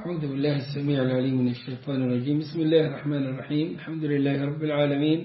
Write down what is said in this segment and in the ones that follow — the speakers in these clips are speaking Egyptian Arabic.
أعوذ بالله السميع العليم من الشيطان الرجيم بسم الله الرحمن الرحيم الحمد لله رب العالمين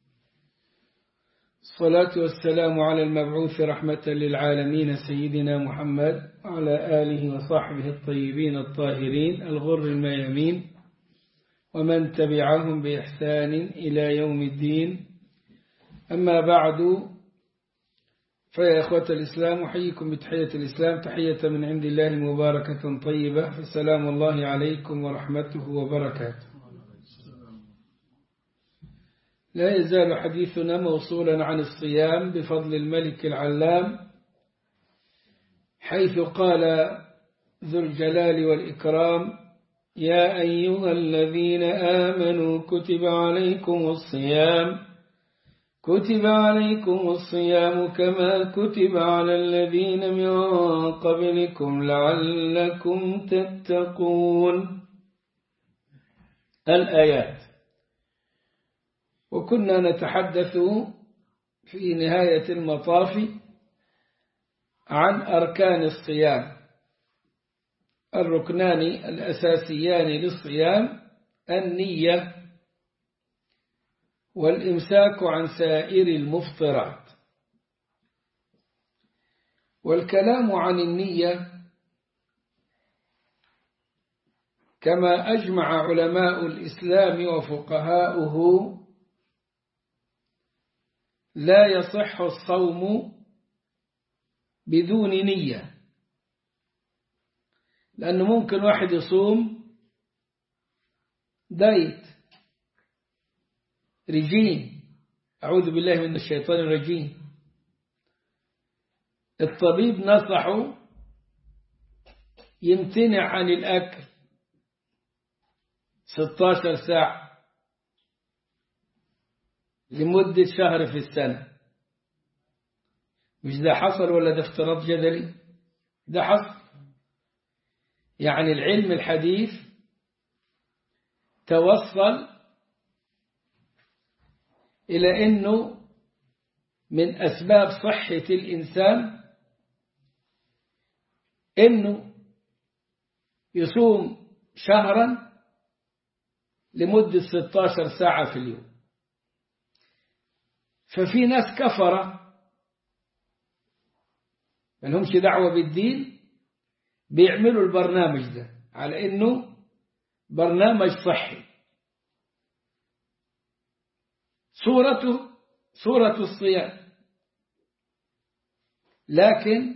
الصلاة والسلام على المبعوث رحمة للعالمين سيدنا محمد وعلى آله وصحبه الطيبين الطاهرين الغر الميامين ومن تبعهم بإحسان إلى يوم الدين أما بعد فيا إخوة الإسلام أحييكم بتحية الإسلام تحية من عند الله مباركة طيبة فالسلام الله عليكم ورحمته وبركاته لا يزال حديثنا موصولا عن الصيام بفضل الملك العلام حيث قال ذو الجلال والإكرام يا أيها الذين آمنوا كتب عليكم الصيام كتب عليكم الصيام كما كتب على الذين من قبلكم لعلكم تتقون الآيات وكنا نتحدث في نهاية المطاف عن أركان الصيام الركنان الأساسيان للصيام النية والإمساك عن سائر المفطرات والكلام عن النية كما أجمع علماء الإسلام وفقهاؤه لا يصح الصوم بدون نية لأنه ممكن واحد يصوم دايت رجيم أعوذ بالله من الشيطان الرجيم الطبيب نصحه يمتنع عن الأكل 16 ساعة لمدة شهر في السنة مش ده حصل ولا ده افتراض جدلي ده حصل يعني العلم الحديث توصل إلى أنه من أسباب صحة الإنسان أنه يصوم شهرا لمدة 16 ساعة في اليوم ففي ناس كفرة ما لهمش دعوة بالدين بيعملوا البرنامج ده على أنه برنامج صحي صورته صورة الصيام لكن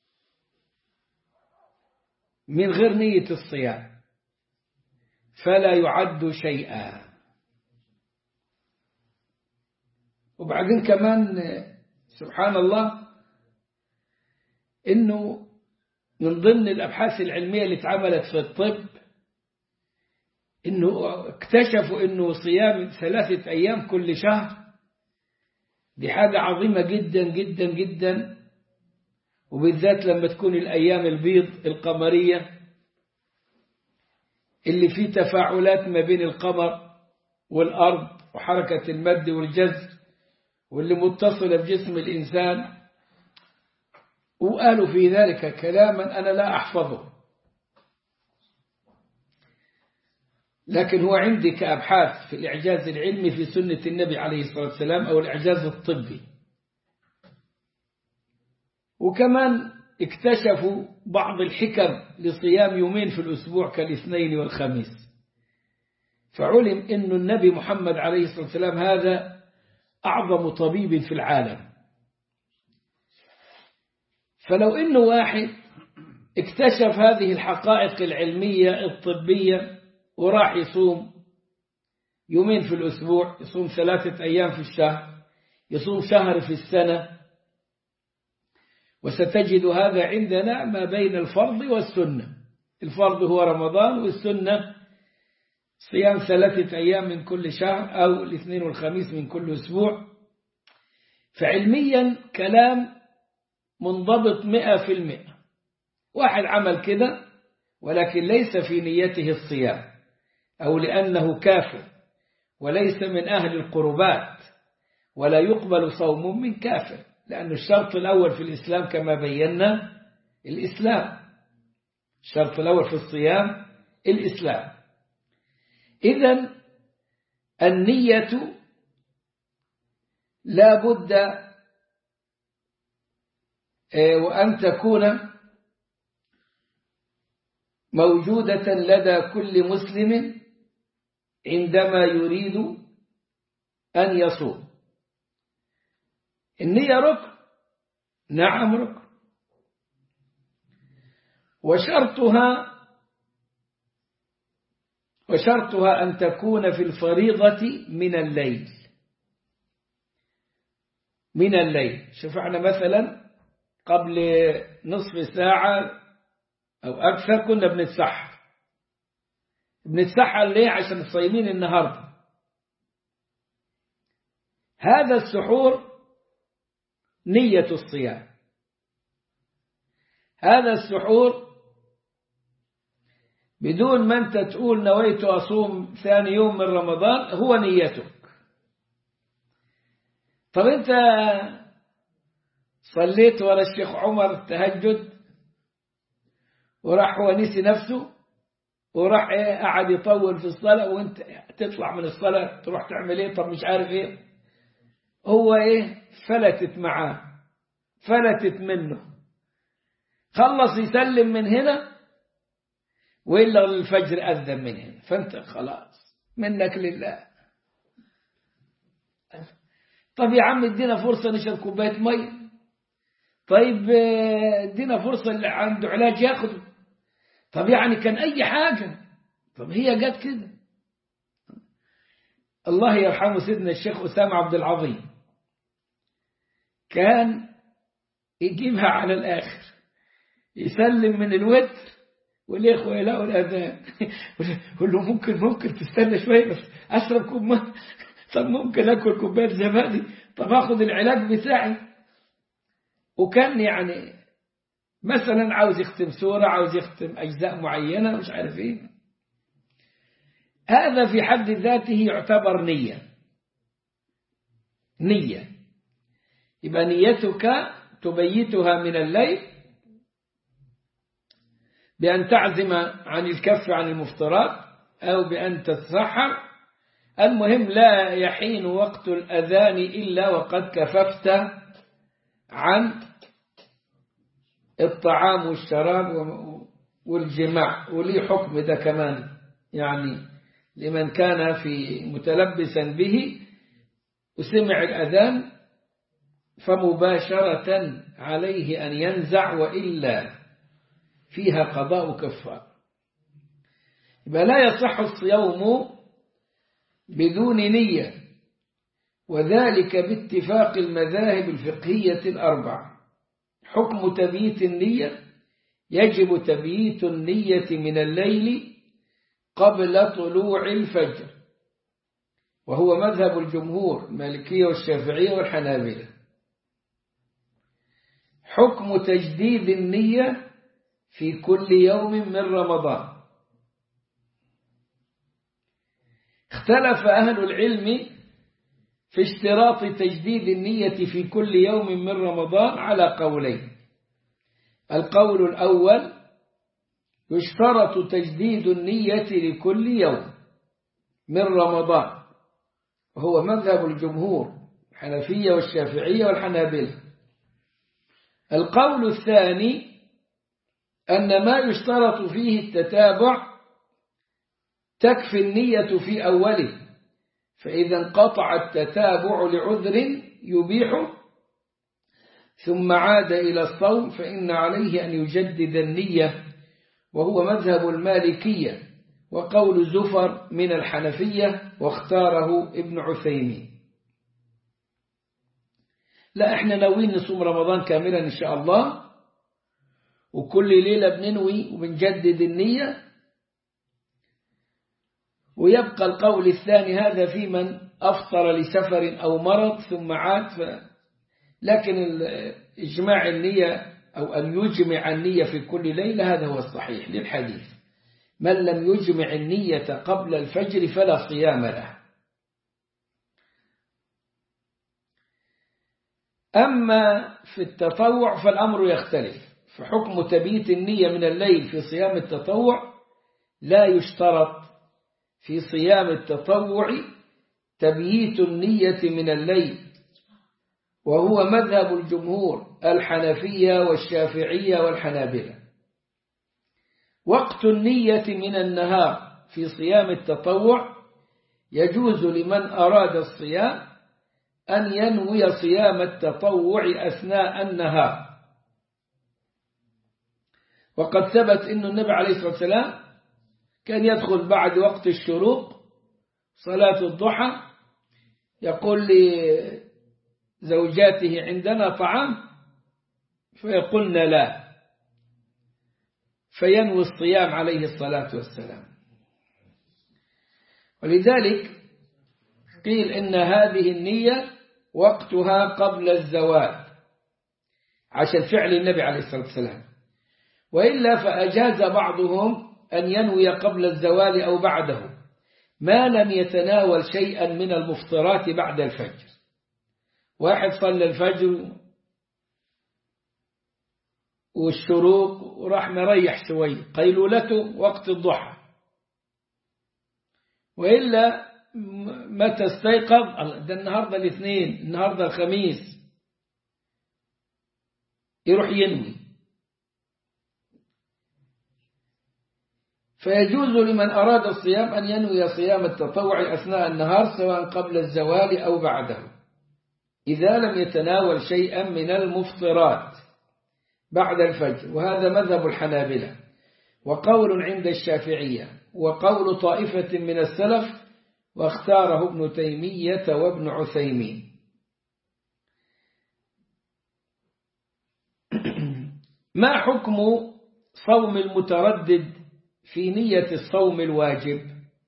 من غير نية الصيام فلا يعد شيئا وبعدين كمان سبحان الله انه من ضمن الابحاث العلميه اللي اتعملت في الطب انه اكتشفوا انه صيام ثلاثه ايام كل شهر دي حاجه عظيمه جدا جدا جدا وبالذات لما تكون الايام البيض القمريه اللي فيه تفاعلات ما بين القمر والارض وحركه المد والجزر واللي متصلة بجسم الإنسان وقالوا في ذلك كلاما أنا لا أحفظه لكن هو عندي كأبحاث في الإعجاز العلمي في سنة النبي عليه الصلاة والسلام أو الإعجاز الطبي وكمان اكتشفوا بعض الحكم لصيام يومين في الأسبوع كالاثنين والخميس فعلم أن النبي محمد عليه الصلاة والسلام هذا أعظم طبيب في العالم فلو إنه واحد اكتشف هذه الحقائق العلمية الطبية وراح يصوم يومين في الأسبوع يصوم ثلاثة أيام في الشهر يصوم شهر في السنة وستجد هذا عندنا ما بين الفرض والسنة الفرض هو رمضان والسنة صيام ثلاثة أيام من كل شهر أو الاثنين والخميس من كل أسبوع فعلميا كلام منضبط مئة في المئة واحد عمل كده ولكن ليس في نيته الصيام أو لأنه كافر وليس من أهل القربات ولا يقبل صوم من كافر لأن الشرط الأول في الإسلام كما بينا الإسلام الشرط الأول في الصيام الإسلام إذا النية لا بد وأن تكون موجودة لدى كل مسلم عندما يريد أن يصوم النية ركن نعم ركن وشرطها وشرطها أن تكون في الفريضة من الليل من الليل شوف احنا مثلا قبل نصف ساعة أو أكثر كنا بنتسحر بنتسحر ليه عشان الصايمين النهاردة هذا السحور نية الصيام هذا السحور بدون ما أنت تقول نويت أصوم ثاني يوم من رمضان هو نيتك طب أنت صليت ورا الشيخ عمر التهجد وراح هو نسي نفسه وراح ايه قعد يطول في الصلاة وانت تطلع من الصلاة تروح تعمل ايه طب مش عارف ايه هو ايه فلتت معاه فلتت منه خلص يسلم من هنا وإلا الفجر أذن من هنا فأنت خلاص منك لله طب يا عم ادينا فرصة نشرب كوباية مية طيب ادينا فرصة اللي عنده علاج ياخده طب يعني كان أي حاجة طب هي جت كده الله يرحمه سيدنا الشيخ أسامة عبد العظيم كان يجيبها على الآخر يسلم من الوتر والإخوة يلاقوا الأذان يقول له ممكن ممكن تستنى شوية بس أشرب كوب ماء طب ممكن أكل كوباية زبادي طب أخذ العلاج بتاعي وكان يعني مثلا عاوز يختم سورة عاوز يختم أجزاء معينة مش عارف إيه هذا في حد ذاته يعتبر نية نية يبقى نيتك تبيتها من الليل بأن تعزم عن الكف عن المفترات أو بأن تتسحر المهم لا يحين وقت الأذان إلا وقد كففت عن الطعام والشراب والجماع ولي حكم ده كمان يعني لمن كان في متلبسا به وسمع الأذان فمباشرة عليه أن ينزع وإلا فيها قضاء كفار يبقى لا يصح الصيام بدون نية وذلك باتفاق المذاهب الفقهية الأربع حكم تبييت النية يجب تبييت النية من الليل قبل طلوع الفجر وهو مذهب الجمهور المالكية والشافعية والحنابلة حكم تجديد النية في كل يوم من رمضان اختلف أهل العلم في اشتراط تجديد النية في كل يوم من رمضان على قولين القول الأول يشترط تجديد النية لكل يوم من رمضان وهو مذهب الجمهور الحنفية والشافعية والحنابلة القول الثاني أن ما يشترط فيه التتابع تكفي النية في أوله فإذا انقطع التتابع لعذر يبيحه ثم عاد إلى الصوم فإن عليه أن يجدد النية وهو مذهب المالكية وقول زفر من الحنفية واختاره ابن عثيمين لا احنا ناويين نصوم رمضان كاملا إن شاء الله وكل ليلة بننوي وبنجدد النية ويبقى القول الثاني هذا في من أفطر لسفر أو مرض ثم عاد ف... لكن إجماع النية أو أن يجمع النية في كل ليلة هذا هو الصحيح للحديث من لم يجمع النية قبل الفجر فلا صيام له أما في التطوع فالأمر يختلف فحكم تبييت النية من الليل في صيام التطوع لا يشترط في صيام التطوع تبييت النية من الليل وهو مذهب الجمهور الحنفية والشافعية والحنابلة وقت النية من النهار في صيام التطوع يجوز لمن أراد الصيام أن ينوي صيام التطوع أثناء النهار وقد ثبت أن النبي عليه الصلاة والسلام كان يدخل بعد وقت الشروق صلاة الضحى يقول لزوجاته عندنا طعام فيقولن لا فينوي الصيام عليه الصلاة والسلام ولذلك قيل إن هذه النية وقتها قبل الزوال عشان فعل النبي عليه الصلاة والسلام وإلا فأجاز بعضهم أن ينوي قبل الزوال أو بعده ما لم يتناول شيئا من المفطرات بعد الفجر واحد صلى الفجر والشروق وراح مريح شوي قيلولته وقت الضحى وإلا متى استيقظ ده النهاردة الاثنين النهاردة الخميس يروح ينوي فيجوز لمن أراد الصيام أن ينوي صيام التطوع أثناء النهار سواء قبل الزوال أو بعده إذا لم يتناول شيئا من المفطرات بعد الفجر وهذا مذهب الحنابلة وقول عند الشافعية وقول طائفة من السلف واختاره ابن تيمية وابن عثيمين ما حكم صوم المتردد في نية الصوم الواجب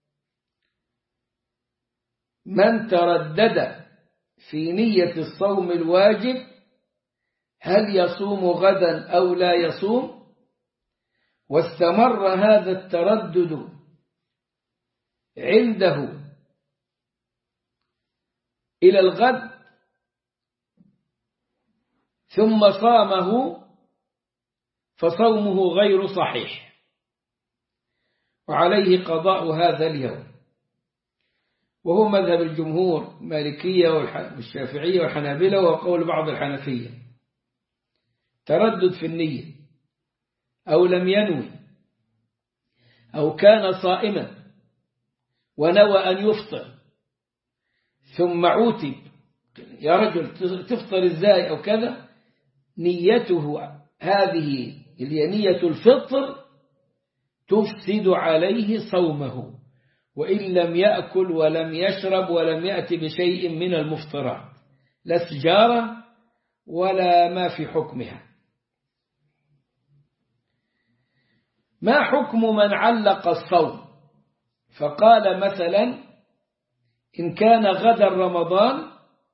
من تردد في نية الصوم الواجب هل يصوم غدا أو لا يصوم واستمر هذا التردد عنده إلى الغد ثم صامه فصومه غير صحيح وعليه قضاء هذا اليوم وهو مذهب الجمهور مالكية والشافعية والحنابلة وقول بعض الحنفية تردد في النية أو لم ينوي أو كان صائما ونوى أن يفطر ثم عوتب يا رجل تفطر ازاي أو كذا نيته هذه اللي نية الفطر تفسد عليه صومه وإن لم يأكل ولم يشرب ولم يأتي بشيء من المفطرات لا سجارة ولا ما في حكمها ما حكم من علق الصوم فقال مثلا إن كان غدا رمضان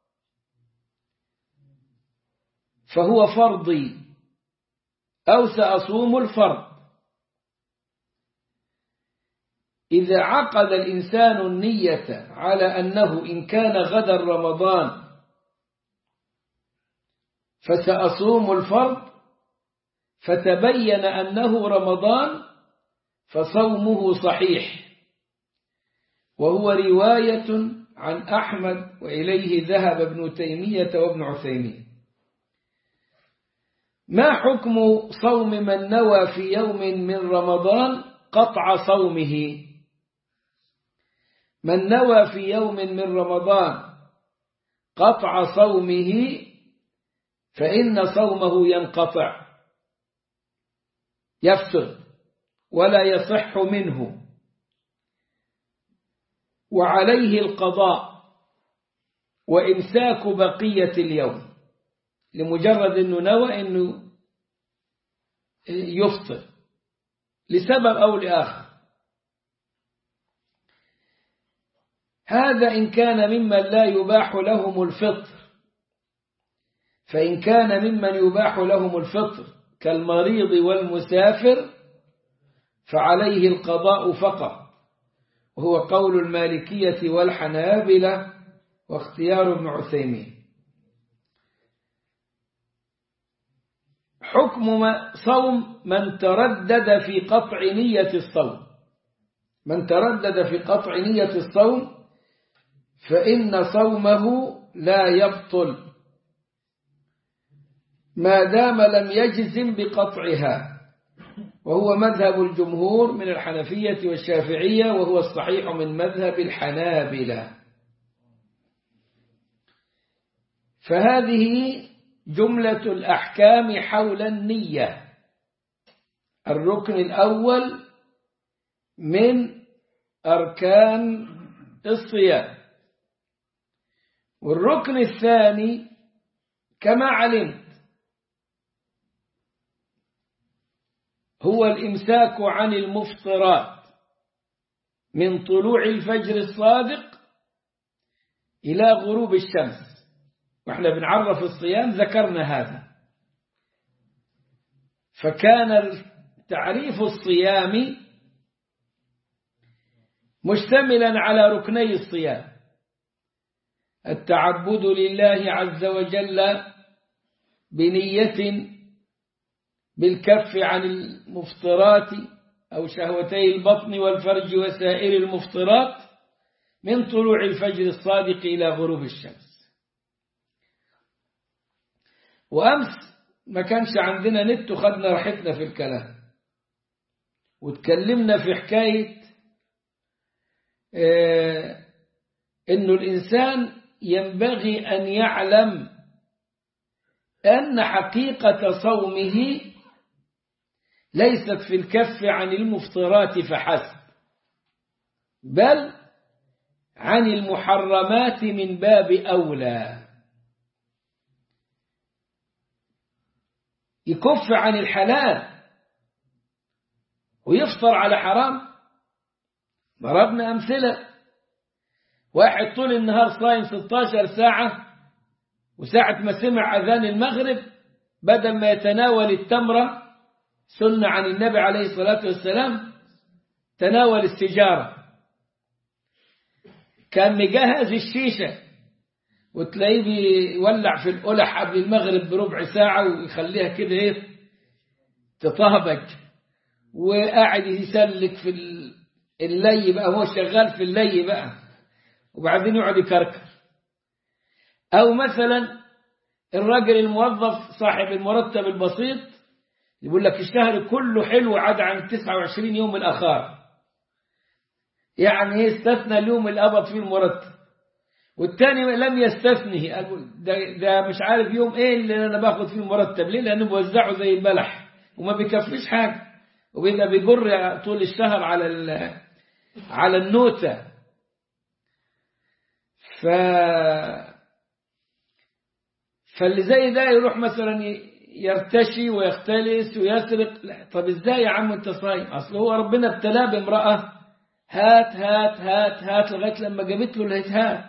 فهو فرضي أو سأصوم الفرض إذا عقد الإنسان النية على أنه إن كان غدا رمضان فسأصوم الفرض فتبين أنه رمضان فصومه صحيح وهو رواية عن أحمد وإليه ذهب ابن تيمية وابن عثيمين ما حكم صوم من نوى في يوم من رمضان قطع صومه من نوى في يوم من رمضان قطع صومه فإن صومه ينقطع يفسد ولا يصح منه وعليه القضاء وإمساك بقية اليوم لمجرد أنه نوى أنه يفطر لسبب أو لآخر هذا إن كان ممن لا يباح لهم الفطر فإن كان ممن يباح لهم الفطر كالمريض والمسافر فعليه القضاء فقط وهو قول المالكية والحنابلة واختيار ابن عثيمين حكم صوم من تردد في قطع نية الصوم من تردد في قطع نية الصوم فإن صومه لا يبطل ما دام لم يجزم بقطعها وهو مذهب الجمهور من الحنفية والشافعية وهو الصحيح من مذهب الحنابلة فهذه جملة الأحكام حول النية الركن الأول من أركان الصيام والركن الثاني كما علمت هو الإمساك عن المفطرات من طلوع الفجر الصادق إلى غروب الشمس وإحنا بنعرف الصيام ذكرنا هذا فكان تعريف الصيام مشتملا على ركني الصيام التعبد لله عز وجل بنية بالكف عن المفطرات أو شهوتي البطن والفرج وسائر المفطرات من طلوع الفجر الصادق إلى غروب الشمس وأمس ما كانش عندنا نت وخدنا راحتنا في الكلام وتكلمنا في حكاية اه إنه الإنسان ينبغي أن يعلم أن حقيقة صومه ليست في الكف عن المفطرات فحسب بل عن المحرمات من باب أولى يكف عن الحلال ويفطر على حرام ضربنا أمثلة واحد طول النهار صايم 16 ساعة وساعة ما سمع أذان المغرب بدل ما يتناول التمرة سنة عن النبي عليه الصلاة والسلام تناول السجارة كان مجهز الشيشة وتلاقيه بيولع في القلح قبل المغرب بربع ساعة ويخليها كده ايه تطهبج وقاعد يسلك في اللي بقى هو شغال في اللي بقى وبعدين يقعد يكركر أو مثلا الراجل الموظف صاحب المرتب البسيط يقول لك الشهر كله حلو عدا عن 29 يوم الأخار يعني يستثنى اليوم الأبط فيه المرتب والتاني لم يستثنه ده, ده مش عارف يوم ايه اللي انا باخد فيه المرتب ليه لانه بوزعه زي البلح وما بيكفيش حاجه وبيبقى بيجر طول الشهر على على النوتة ف فاللي زي ده يروح مثلا يرتشي ويختلس ويسرق لا طب ازاي يا عم انت صايم اصل هو ربنا ابتلاه بامرأة هات هات هات هات لغاية لما جابت له الهتهات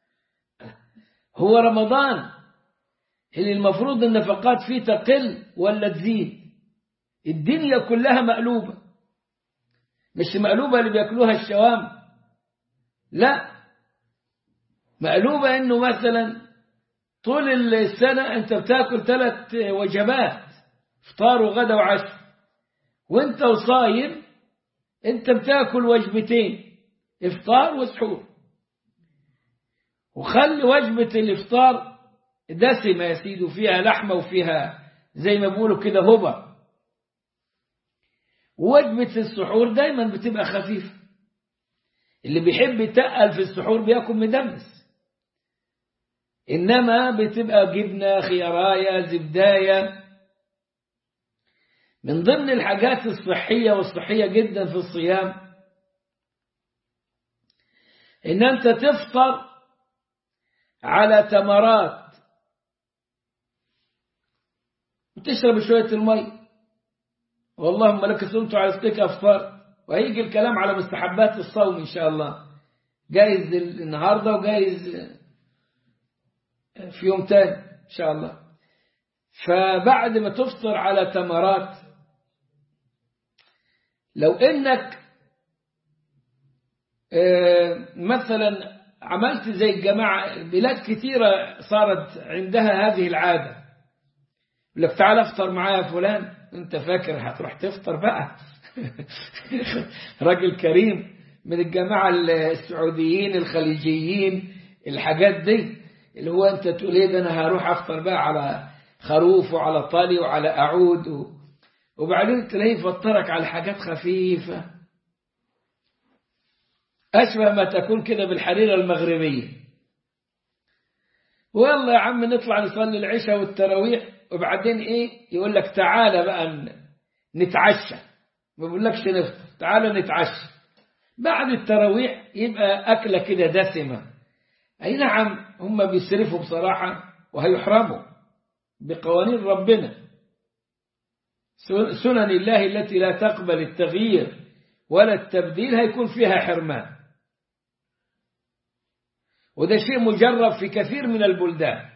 هو رمضان اللي المفروض النفقات فيه تقل ولا تزيد الدنيا كلها مقلوبة مش مقلوبة اللي بياكلوها الشوام لا مقلوبة انه مثلا طول السنة انت بتاكل ثلاث وجبات فطار وغدا وعشاء وانت وصايم انت بتاكل وجبتين افطار وسحور وخلي وجبة الافطار دسمة يا سيدي وفيها لحمة وفيها زي ما بيقولوا كده هبة ووجبة السحور دايما بتبقى خفيفة اللي بيحب يتقل في السحور بياكل مدمس إنما بتبقى جبنة خياراية زبداية من ضمن الحاجات الصحية والصحية جدا في الصيام إن أنت تفطر على تمرات وتشرب شوية المي واللهم لك سنت على سبيك أفطار وهيجي الكلام على مستحبات الصوم إن شاء الله جايز النهاردة وجايز في يوم تاني إن شاء الله فبعد ما تفطر على تمرات لو إنك مثلا عملت زي الجماعة بلاد كثيرة صارت عندها هذه العادة لك تعال افطر معايا فلان انت فاكر هتروح تفطر بقى راجل كريم من الجماعة السعوديين الخليجيين الحاجات دي اللي هو انت تقول ايه ده انا هروح افطر بقى على خروف وعلى طالي وعلى اعود و... وبعدين تلاقيه يفطرك على حاجات خفيفة أشبه ما تكون كده بالحريرة المغربية والله يا عم نطلع نصلي العشاء والتراويح وبعدين ايه يقول لك تعالى بقى نتعشى ما بيقولكش نفطر تعالى نتعشى بعد التراويح يبقى أكلة كده دسمة أي نعم هم بيسرفوا بصراحة وهيحرموا بقوانين ربنا سنن الله التي لا تقبل التغيير ولا التبديل هيكون فيها حرمان وده شيء مجرب في كثير من البلدان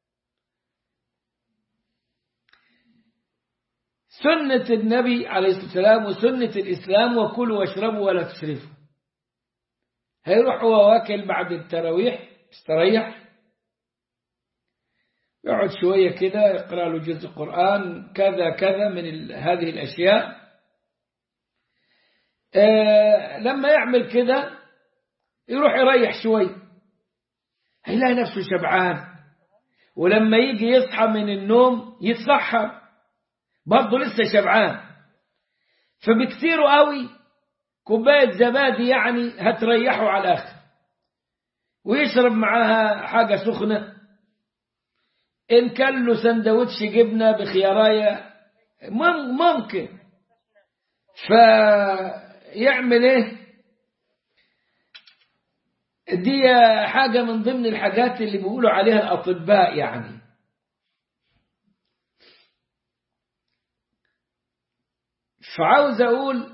سنة النبي عليه الصلاة والسلام وسنة الإسلام وكلوا واشربوا ولا تسرفوا هيروح هو واكل بعد التراويح استريح يقعد شوية كده يقرأ له جزء قرآن كذا كذا من هذه الأشياء آه لما يعمل كده يروح يريح شوي هيلاقي نفسه شبعان ولما يجي يصحى من النوم يتسحر برضه لسه شبعان فبكثيره قوي كوباية زبادي يعني هتريحه على الآخر ويشرب معاها حاجة سخنة إن كان له سندوتش جبنة بخياراية ممكن فيعمل ايه دي حاجة من ضمن الحاجات اللي بيقولوا عليها الأطباء يعني فعاوز أقول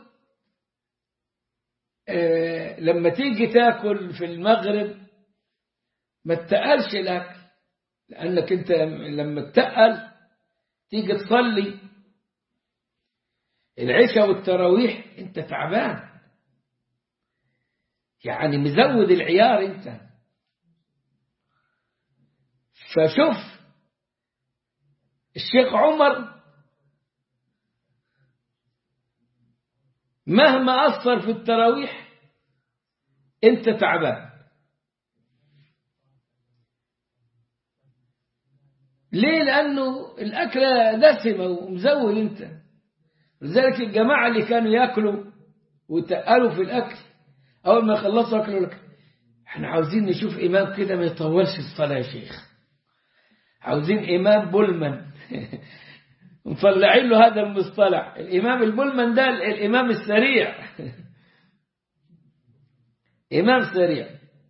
آه لما تيجي تاكل في المغرب ما تتقلش الأكل لأنك أنت لما تتقل تيجي تصلي العشاء والتراويح أنت تعبان يعني مزود العيار أنت فشوف الشيخ عمر مهما أثر في التراويح أنت تعبان ليه لأنه الأكلة دسمة ومزول أنت لذلك الجماعة اللي كانوا يأكلوا وتقلوا في الأكل أول ما يخلصوا أكلوا لك احنا عاوزين نشوف إمام كده ما يطولش الصلاة يا شيخ عاوزين إمام بولمان مطلعين له هذا المصطلح الإمام البولمان ده الإمام السريع إمام سريع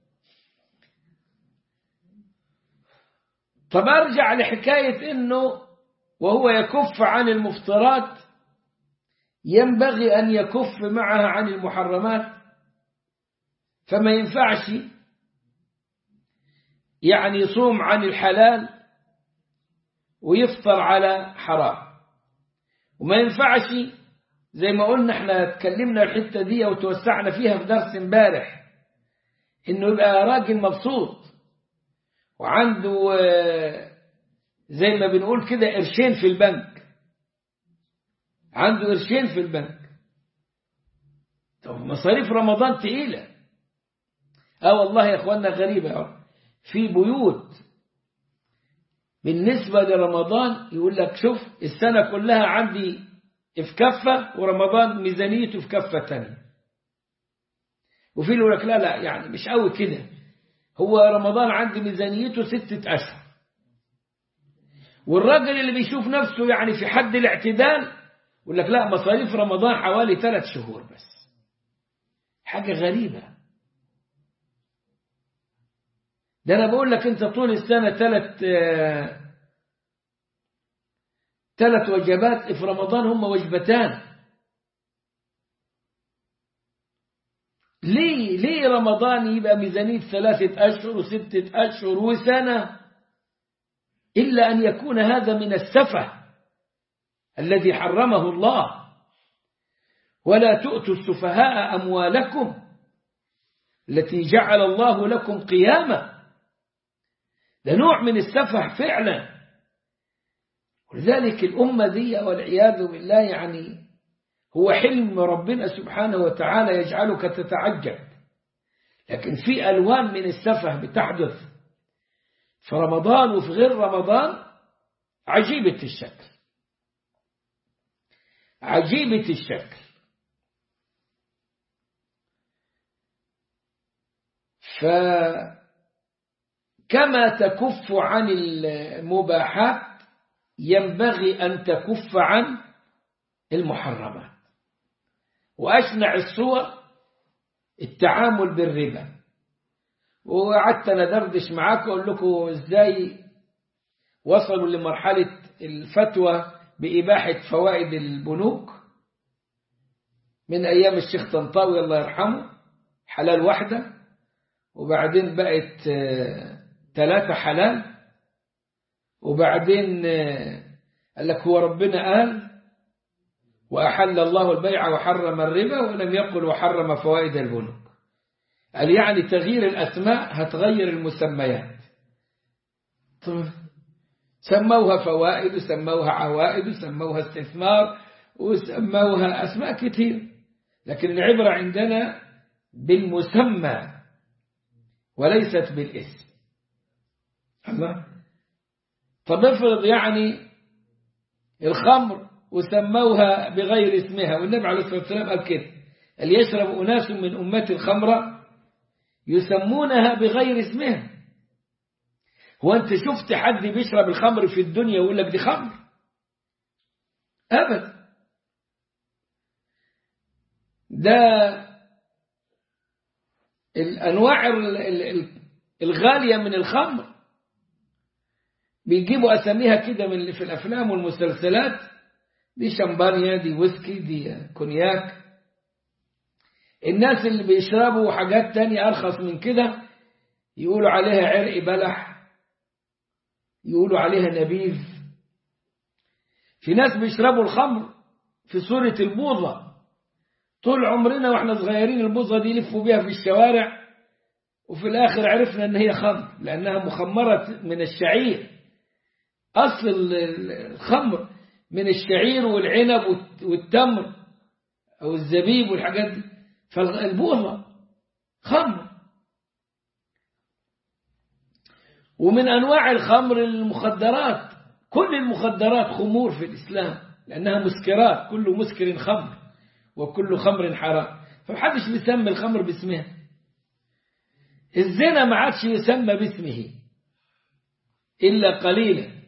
طب أرجع لحكاية إنه وهو يكف عن المفطرات ينبغي أن يكف معها عن المحرمات فما ينفعش يعني يصوم عن الحلال ويفطر على حرام وما ينفعش زي ما قلنا احنا اتكلمنا الحتة دي وتوسعنا فيها في درس امبارح انه يبقى راجل مبسوط وعنده زي ما بنقول كده قرشين في البنك عنده قرشين في البنك طب مصاريف رمضان تقيلة اه والله يا اخوانا غريبة في بيوت بالنسبة لرمضان يقول لك شوف السنة كلها عندي في كفة ورمضان ميزانيته في كفة تانية وفي اللي يقول لك لا لا يعني مش قوي كده هو رمضان عندي ميزانيته ستة أشهر والراجل اللي بيشوف نفسه يعني في حد الاعتدال يقول لك لا مصاريف رمضان حوالي ثلاث شهور بس حاجة غريبة ده أنا بقول لك أنت طول السنة ثلاث ثلاث وجبات في رمضان هم وجبتان ليه ليه رمضان يبقى ميزانية ثلاثة أشهر وستة أشهر وسنة إلا أن يكون هذا من السفه الذي حرمه الله ولا تؤتوا السفهاء أموالكم التي جعل الله لكم قيامة ده نوع من السفه فعلا ولذلك الأمة دي والعياذ بالله يعني هو حلم ربنا سبحانه وتعالى يجعلك تتعجب لكن في ألوان من السفه بتحدث في رمضان وفي غير رمضان عجيبة الشكل عجيبة الشكل فكما تكف عن المباحات ينبغي أن تكف عن المحرمات وأشنع الصور التعامل بالربا وقعدت أنا دردش معاكم أقول لكم إزاي وصلوا لمرحلة الفتوى بإباحة فوائد البنوك من أيام الشيخ طنطاوي الله يرحمه حلال واحدة وبعدين بقت ثلاثة حلال وبعدين قال لك هو ربنا قال وأحل الله البيع وحرم الربا ولم يقل وحرم فوائد البنوك قال يعني تغيير الأسماء هتغير المسميات سموها فوائد وسموها عوائد وسموها استثمار وسموها أسماء كثير لكن العبرة عندنا بالمسمى وليست بالاسم الله طب افرض يعني الخمر وسموها بغير اسمها والنبي عليه الصلاة والسلام قال كده اللي يشرب أناس من أمة الخمرة يسمونها بغير اسمها هو أنت شفت حد بيشرب الخمر في الدنيا ويقول لك دي خمر أبدا ده الأنواع الغالية من الخمر بيجيبوا أساميها كده من اللي في الأفلام والمسلسلات دي شمبانيا دي ويسكي دي كونياك الناس اللي بيشربوا حاجات تانية أرخص من كده يقولوا عليها عرق بلح يقولوا عليها نبيذ في ناس بيشربوا الخمر في صورة البوظة طول عمرنا واحنا صغيرين البوظة دي يلفوا بيها في الشوارع وفي الآخر عرفنا ان هي خمر لأنها مخمرة من الشعير أصل الخمر من الشعير والعنب والتمر أو الزبيب والحاجات دي فالبوظة خمر ومن أنواع الخمر المخدرات كل المخدرات خمور في الإسلام لأنها مسكرات كل مسكر خمر وكل خمر حرام فمحدش بيسمي الخمر باسمها الزنا ما عادش يسمى باسمه إلا قليلا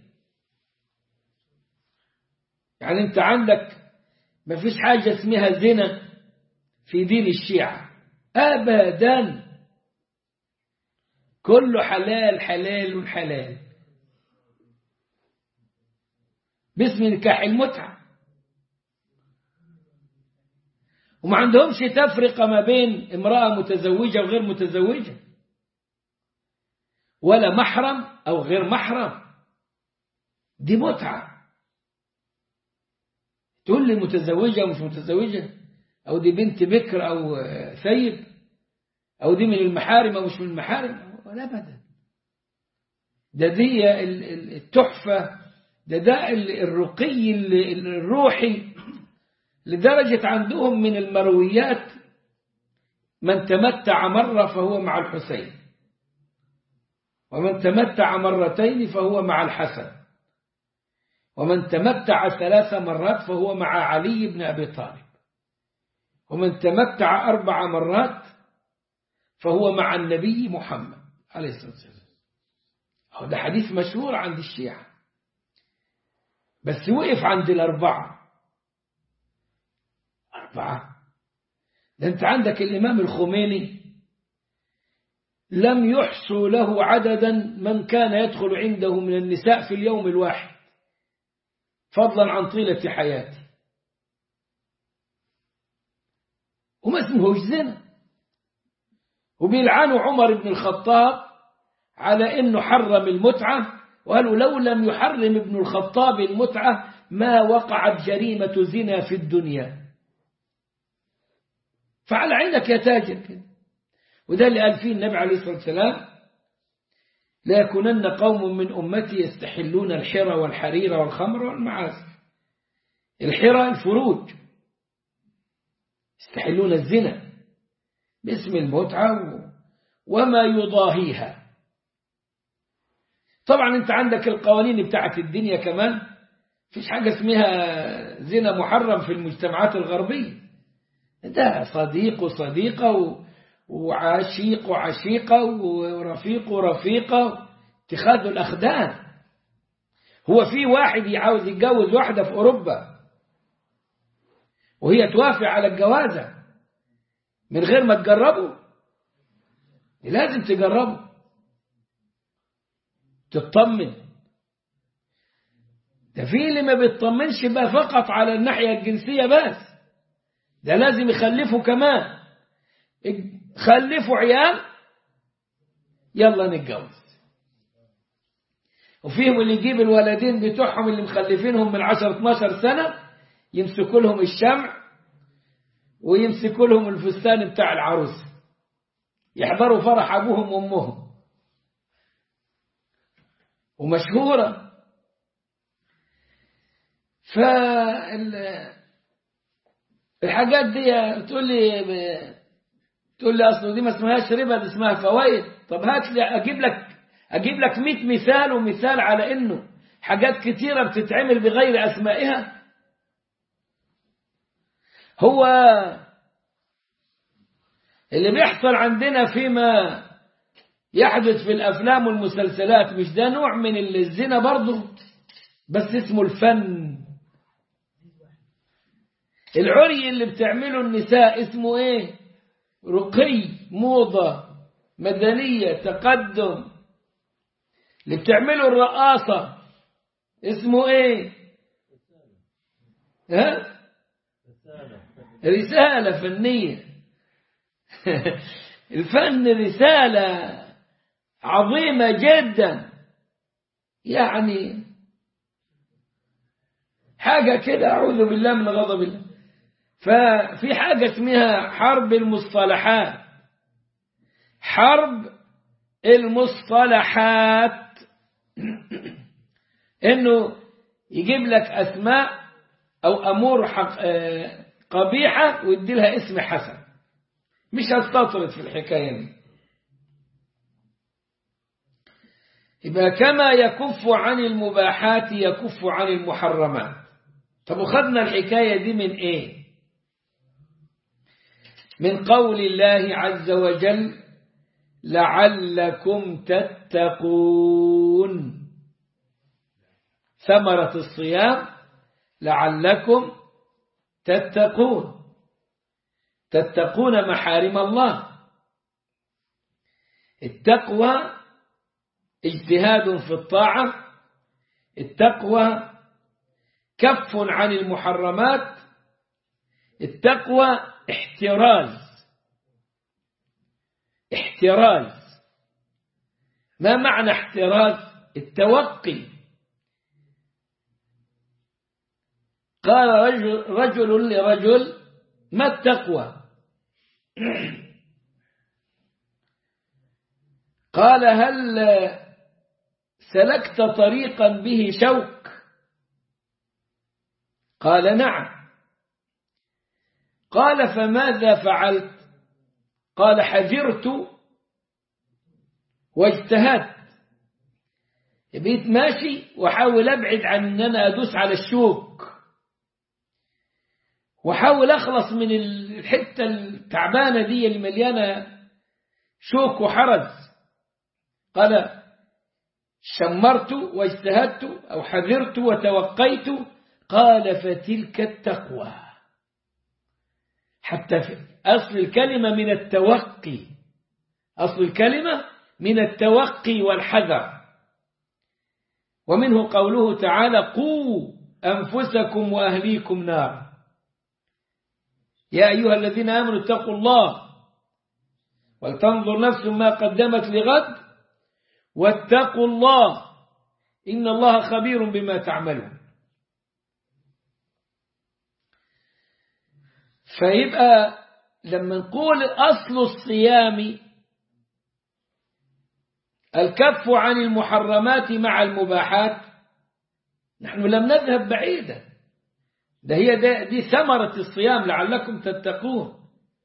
يعني أنت عندك ما فيش حاجة اسمها زنا في دين الشيعة أبدا كله حلال حلال حلال باسم نكاح المتعة وما عندهمش تفرقة ما بين امرأة متزوجة وغير متزوجة ولا محرم أو غير محرم دي متعة تقول لي متزوجة ومش متزوجة أو دي بنت بكر أو ثيب أو دي من المحارم أو مش من المحارم ولا أبدا ده دي التحفة ده ده الرقي الروحي لدرجة عندهم من المرويات من تمتع مرة فهو مع الحسين ومن تمتع مرتين فهو مع الحسن ومن تمتع ثلاث مرات فهو مع علي بن أبي طالب ومن تمتع أربع مرات فهو مع النبي محمد عليه الصلاة والسلام ده حديث مشهور عند الشيعة بس وقف عند الأربعة أربعة ده أنت عندك الإمام الخميني لم يحصوا له عددا من كان يدخل عنده من النساء في اليوم الواحد فضلا عن طيلة حياته وما اسمهوش زنا وبيلعنوا عمر بن الخطاب على انه حرم المتعة وقالوا لو لم يحرم ابن الخطاب المتعة ما وقعت جريمة زنا في الدنيا فعلى عينك يا تاجر كده وده اللي قال فيه النبي عليه الصلاة والسلام لا يكونن قوم من أمتي يستحلون الحرى والحرير والخمر والمعازف الحرى الفروج يستحلون الزنا باسم المتعة وما يضاهيها طبعا انت عندك القوانين بتاعت الدنيا كمان فيش حاجة اسمها زنا محرم في المجتمعات الغربية ده صديق وصديقة وعشيق وعشيقة ورفيق ورفيقة اتخاذ الأخدان هو في واحد عاوز يتجوز واحدة في أوروبا وهي توافق على الجوازة من غير ما تجربه لازم تجربه تطمن ده في اللي ما بيطمنش بقى فقط على الناحية الجنسية بس ده لازم يخلفوا كمان خلفوا عيال يلا نتجوز وفيهم اللي يجيب الولدين بتوعهم اللي مخلفينهم من 10 12 سنة يمسكوا لهم الشمع ويمسكوا لهم الفستان بتاع العروس يحضروا فرح أبوهم وأمهم ومشهورة فالحاجات دي تقول لي تقول لي أصل دي ما اسمهاش ربا دي اسمها فوائد طب هات لي أجيب لك أجيب لك 100 مثال ومثال على إنه حاجات كتيرة بتتعمل بغير أسمائها هو اللي بيحصل عندنا فيما يحدث في الأفلام والمسلسلات مش ده نوع من الزنا برضه بس اسمه الفن العري اللي بتعمله النساء اسمه ايه رقي موضة مدنية تقدم اللي بتعمله الرقاصة اسمه ايه ها رسالة فنية الفن رسالة عظيمة جدا يعني حاجة كده أعوذ بالله من غضب الله ففي حاجة اسمها حرب المصطلحات حرب المصطلحات انه يجيب لك اسماء او امور حق قبيحة ويدي لها اسم حسن مش هستطرد في الحكاية دي يبقى كما يكف عن المباحات يكف عن المحرمات طب وخدنا الحكاية دي من ايه من قول الله عز وجل لعلكم تتقون ثمرة الصيام لعلكم تتقون تتقون محارم الله التقوى اجتهاد في الطاعة التقوى كف عن المحرمات التقوى احتراز احتراز ما معنى احتراز التوقي قال رجل, رجل لرجل ما التقوى قال هل سلكت طريقا به شوك قال نعم قال فماذا فعلت قال حذرت واجتهدت بقيت ماشي واحاول ابعد عن ان انا ادوس على الشوك واحاول اخلص من الحته التعبانه دي اللي مليانه شوك وحرج قال شمرت واجتهدت او حذرت وتوقيت قال فتلك التقوى حتى في أصل الكلمة من التوقي أصل الكلمة من التوقي والحذر ومنه قوله تعالى قوا أنفسكم وأهليكم نار يا أيها الذين آمنوا اتقوا الله ولتنظر نفس ما قدمت لغد واتقوا الله إن الله خبير بما تعملون فيبقى لما نقول أصل الصيام الكف عن المحرمات مع المباحات نحن لم نذهب بعيدا ده هي ده دي ثمرة الصيام لعلكم تتقون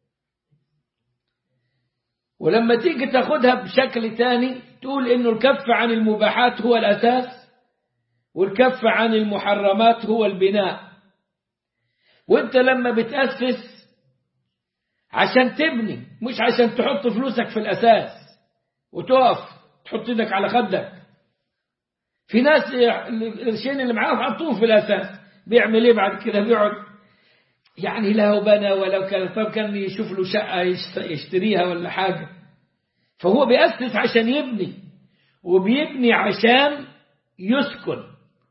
ولما تيجي تاخدها بشكل تاني تقول انه الكف عن المباحات هو الاساس والكف عن المحرمات هو البناء وانت لما بتأسس عشان تبني مش عشان تحط فلوسك في الأساس وتقف تحط ايدك على خدك في ناس القرشين اللي معاهم حطوهم في الأساس بيعمل ايه بعد كده بيقعد يعني لا بنى ولو كان طب كان يشوف له شقة يشتريها ولا حاجة فهو بيأسس عشان يبني وبيبني عشان يسكن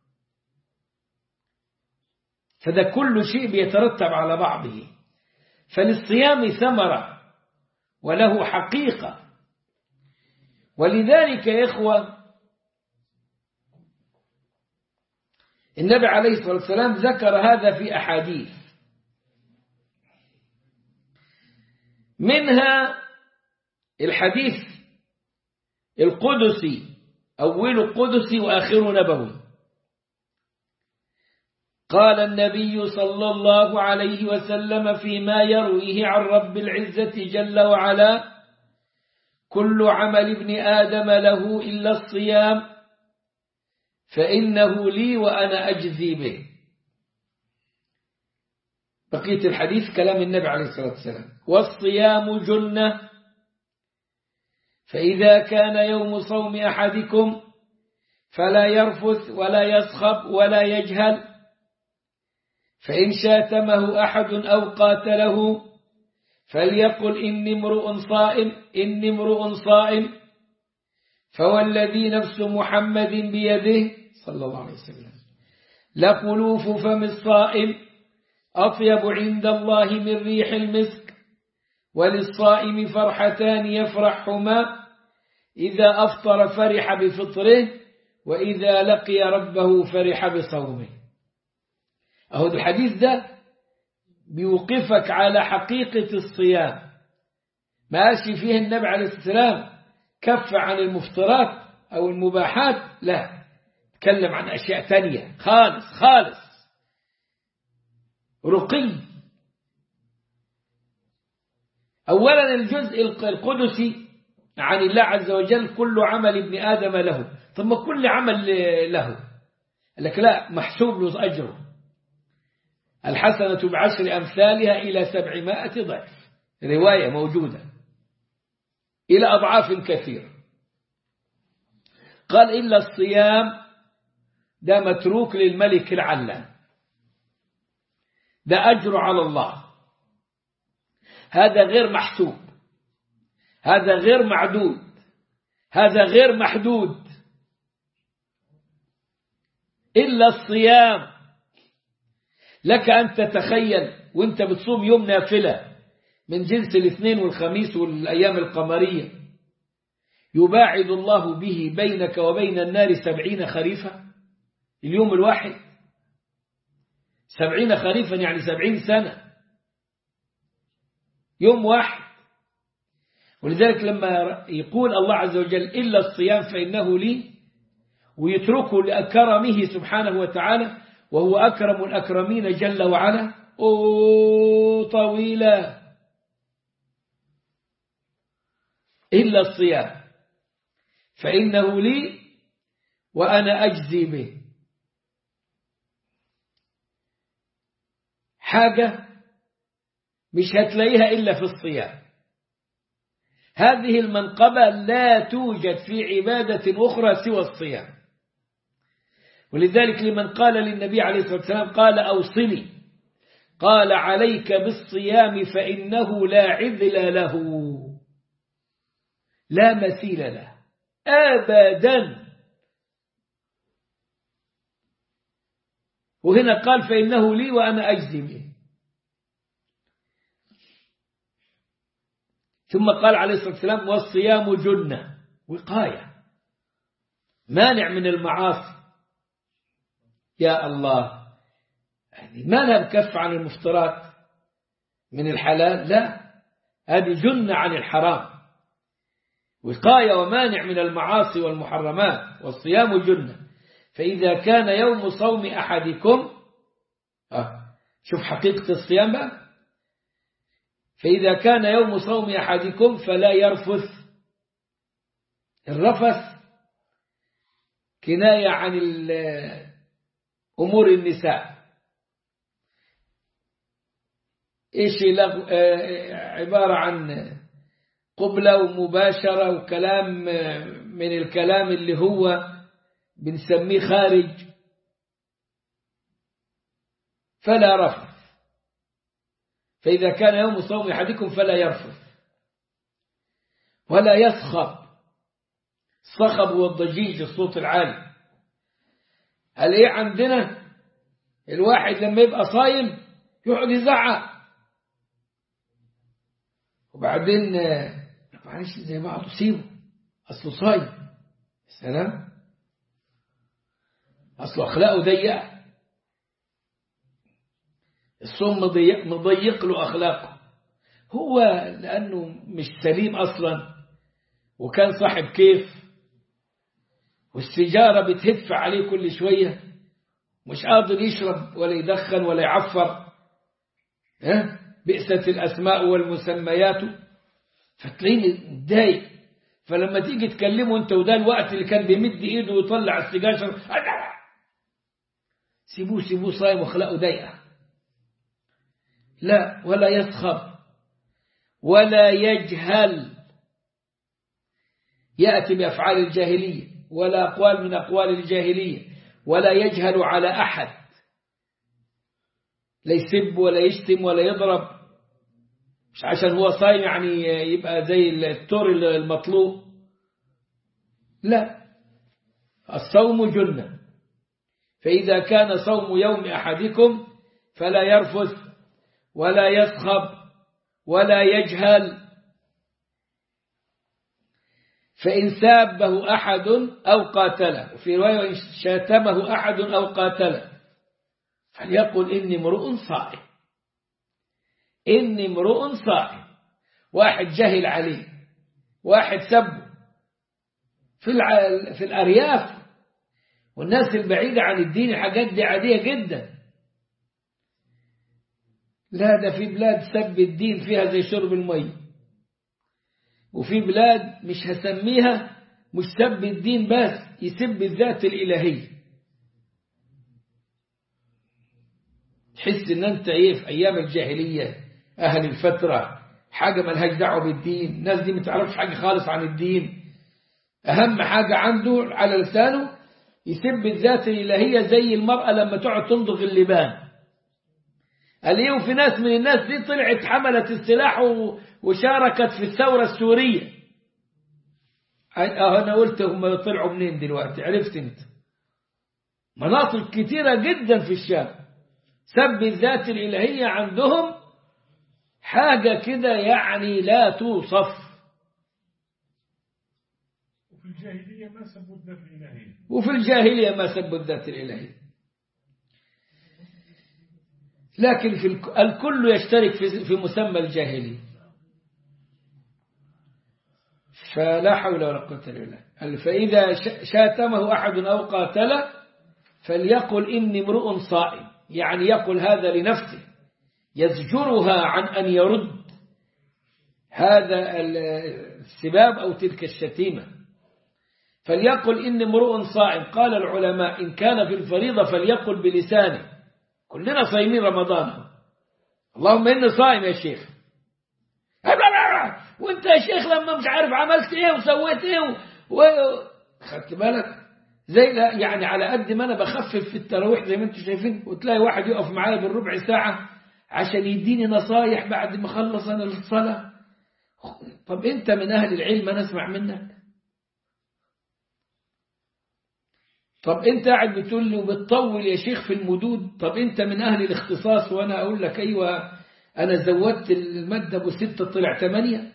فده كل شيء بيترتب على بعضه فللصيام ثمرة وله حقيقة ولذلك يا إخوة النبي عليه الصلاة والسلام ذكر هذا في أحاديث منها الحديث القدسي أول قدسي وآخر نبوي قال النبي صلى الله عليه وسلم فيما يرويه عن رب العزة جل وعلا كل عمل ابن آدم له إلا الصيام فإنه لي وأنا أجزي به بقية الحديث كلام النبي عليه الصلاة والسلام والصيام جنة فإذا كان يوم صوم أحدكم فلا يرفث ولا يصخب ولا يجهل فإن شاتمه أحد أو قاتله فليقل إني امرؤ صائم إني امرؤ صائم فوالذي نفس محمد بيده صلى الله عليه وسلم لخلوف فم الصائم أطيب عند الله من ريح المسك وللصائم فرحتان يفرحهما إذا أفطر فرح بفطره وإذا لقي ربه فرح بصومه أهو الحديث ده بيوقفك على حقيقة الصيام ماشي فيه النبي عليه السلام كف عن المفطرات أو المباحات لا تكلم عن أشياء تانية خالص خالص رقي أولا الجزء القدسي عن الله عز وجل كل عمل ابن آدم له ثم كل عمل له لك لا محسوب له أجره الحسنة بعشر أمثالها إلى سبعمائة ضعف رواية موجودة إلى أضعاف كثيرة قال إلا الصيام ده متروك للملك العلام ده أجر على الله هذا غير محسوب هذا غير معدود هذا غير محدود إلا الصيام لك أن تتخيل وانت بتصوم يوم نافلة من جنس الاثنين والخميس والأيام القمرية يباعد الله به بينك وبين النار سبعين خريفا اليوم الواحد سبعين خريفا يعني سبعين سنة يوم واحد ولذلك لما يقول الله عز وجل إلا الصيام فإنه لي ويتركه لكرمه سبحانه وتعالى وهو أكرم الأكرمين جل وعلا أو طويلا إلا الصيام فإنه لي وأنا أجزي به حاجة مش هتلاقيها إلا في الصيام هذه المنقبة لا توجد في عبادة أخرى سوى الصيام ولذلك لمن قال للنبي عليه الصلاة والسلام قال أوصني قال عليك بالصيام فإنه لا عذل له لا مثيل له أبدا وهنا قال فإنه لي وأنا أجزي به ثم قال عليه الصلاة والسلام والصيام جنة وقاية مانع من المعاصي يا الله يعني ما لها بكف عن المفترات من الحلال لا هذه جنة عن الحرام وقاية ومانع من المعاصي والمحرمات والصيام جنة فإذا كان يوم صوم أحدكم شوف حقيقة الصيام بقى فإذا كان يوم صوم أحدكم فلا يرفث الرفث كناية عن أمور النساء إيش عبارة عن قبلة ومباشرة وكلام من الكلام اللي هو بنسميه خارج فلا رفث فإذا كان يوم صوم أحدكم فلا يرفث ولا يصخب الصخب والضجيج الصوت العالي هل ايه عندنا الواحد لما يبقى صايم يقعد يزعق وبعدين معلش زي بعض سيبه اصله صايم سلام اصله اخلاقه ضيقه الصوم مضيق, مضيق له اخلاقه هو لانه مش سليم اصلا وكان صاحب كيف والسيجارة بتهف عليه كل شوية مش قادر يشرب ولا يدخن ولا يعفر ها بئست الأسماء والمسميات فتلاقيه متضايق فلما تيجي تكلمه انت وده الوقت اللي كان بيمد ايده ويطلع السيجاره سيبوه سيبوه صايم واخلاقه ضيقه لا ولا يسخر ولا يجهل يأتي بأفعال الجاهلية ولا أقوال من أقوال الجاهلية ولا يجهل على أحد لا يسب ولا يشتم ولا يضرب مش عشان هو صايم يعني يبقى زي التور المطلوب لا الصوم جنة فإذا كان صوم يوم أحدكم فلا يرفث ولا يصخب ولا يجهل فإن سابه أحد أو قاتله وفي رواية إن شاتمه أحد أو قاتله فليقل إني امرؤ صائم إني امرؤ صائم واحد جهل عليه واحد سبه في في الأرياف والناس البعيدة عن الدين الحاجات دي عادية جدا لا ده في بلاد سب الدين فيها زي شرب المي وفي بلاد مش هسميها مش سب الدين بس يسب الذات الإلهية تحس ان انت ايه في ايام الجاهلية اهل الفترة حاجة ملهاش دعوة بالدين الناس دي ما تعرفش حاجة خالص عن الدين اهم حاجة عنده على لسانه يسب الذات الإلهية زي المرأة لما تقعد تمضغ اللبان اليوم في ناس من الناس دي طلعت حملت السلاح وشاركت في الثورة السورية أنا قلت هم طلعوا منين دلوقتي عرفت انت مناطق كثيرة جدا في الشام سب الذات الإلهية عندهم حاجة كده يعني لا توصف وفي الجاهلية ما سبوا الذات الإلهية وفي الجاهلية ما سبوا الذات الإلهية لكن في الكل يشترك في مسمى الجاهلية فلا حول ولا قوة إلا بالله فإذا شاتمه أحد أو قاتله فليقل إني امرؤ صائم يعني يقول هذا لنفسه يزجرها عن أن يرد هذا السباب أو تلك الشتيمة فليقل إني امرؤ صائم قال العلماء إن كان في الفريضة فليقل بلسانه كلنا صايمين رمضان اللهم إني صائم يا شيخ وانت يا شيخ لما مش عارف عملت ايه وسويت ايه و... خدت بالك زي لا يعني على قد ما انا بخفف في التراويح زي ما انتم شايفين وتلاقي واحد يقف معايا بالربع ساعة عشان يديني نصايح بعد ما اخلص انا الصلاة طب انت من اهل العلم انا اسمع منك طب انت قاعد بتقول لي وبتطول يا شيخ في المدود طب انت من اهل الاختصاص وانا اقول لك ايوه انا زودت المادة ابو ستة طلع ثمانية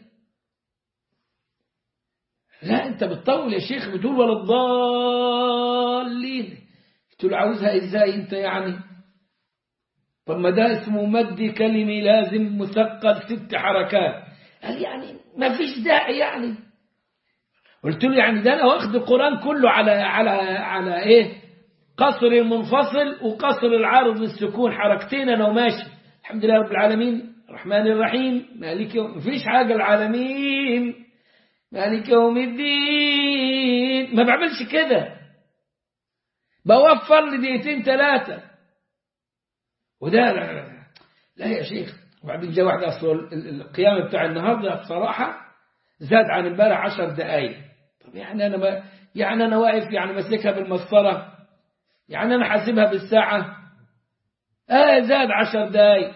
لا انت بتطول يا شيخ بتقول ولا الضالين قلت له عاوزها ازاي انت يعني طب ما ده اسمه مد كلمي لازم مثقل ست حركات قال يعني ما فيش داعي يعني قلت له يعني ده انا واخد القران كله على على على ايه قصر المنفصل وقصر العارض للسكون حركتين أنا وماشي الحمد لله رب العالمين الرحمن الرحيم مالك يوم مفيش حاجة العالمين مالك يوم الدين ما بعملش كده بوفر لي دقيقتين ثلاثة وده لا, لا, لا يا شيخ وبعدين جاء واحد أصل القيام بتاع النهاردة بصراحة زاد عن امبارح عشر دقايق طب يعني أنا ما يعني أنا واقف يعني ماسكها بالمسطرة يعني أنا حاسبها بالساعة آه زاد عشر دقايق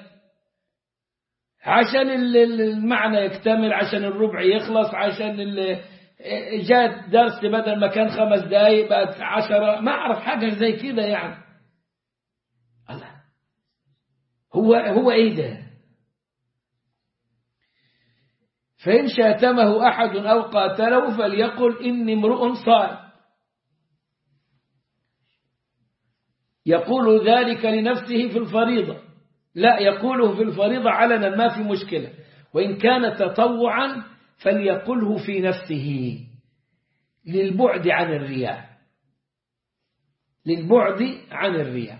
عشان المعنى يكتمل عشان الربع يخلص عشان جاءت درس بدل ما كان خمس دقايق بقت عشرة ما أعرف حاجة زي كده يعني الله هو هو إيه ده فإن شاتمه أحد أو قاتله فليقل إني امرؤ صائم يقول ذلك لنفسه في الفريضة لا يقوله في الفريضة علنا ما في مشكلة وإن كان تطوعا فليقله في نفسه للبعد عن الرياء للبعد عن الرياء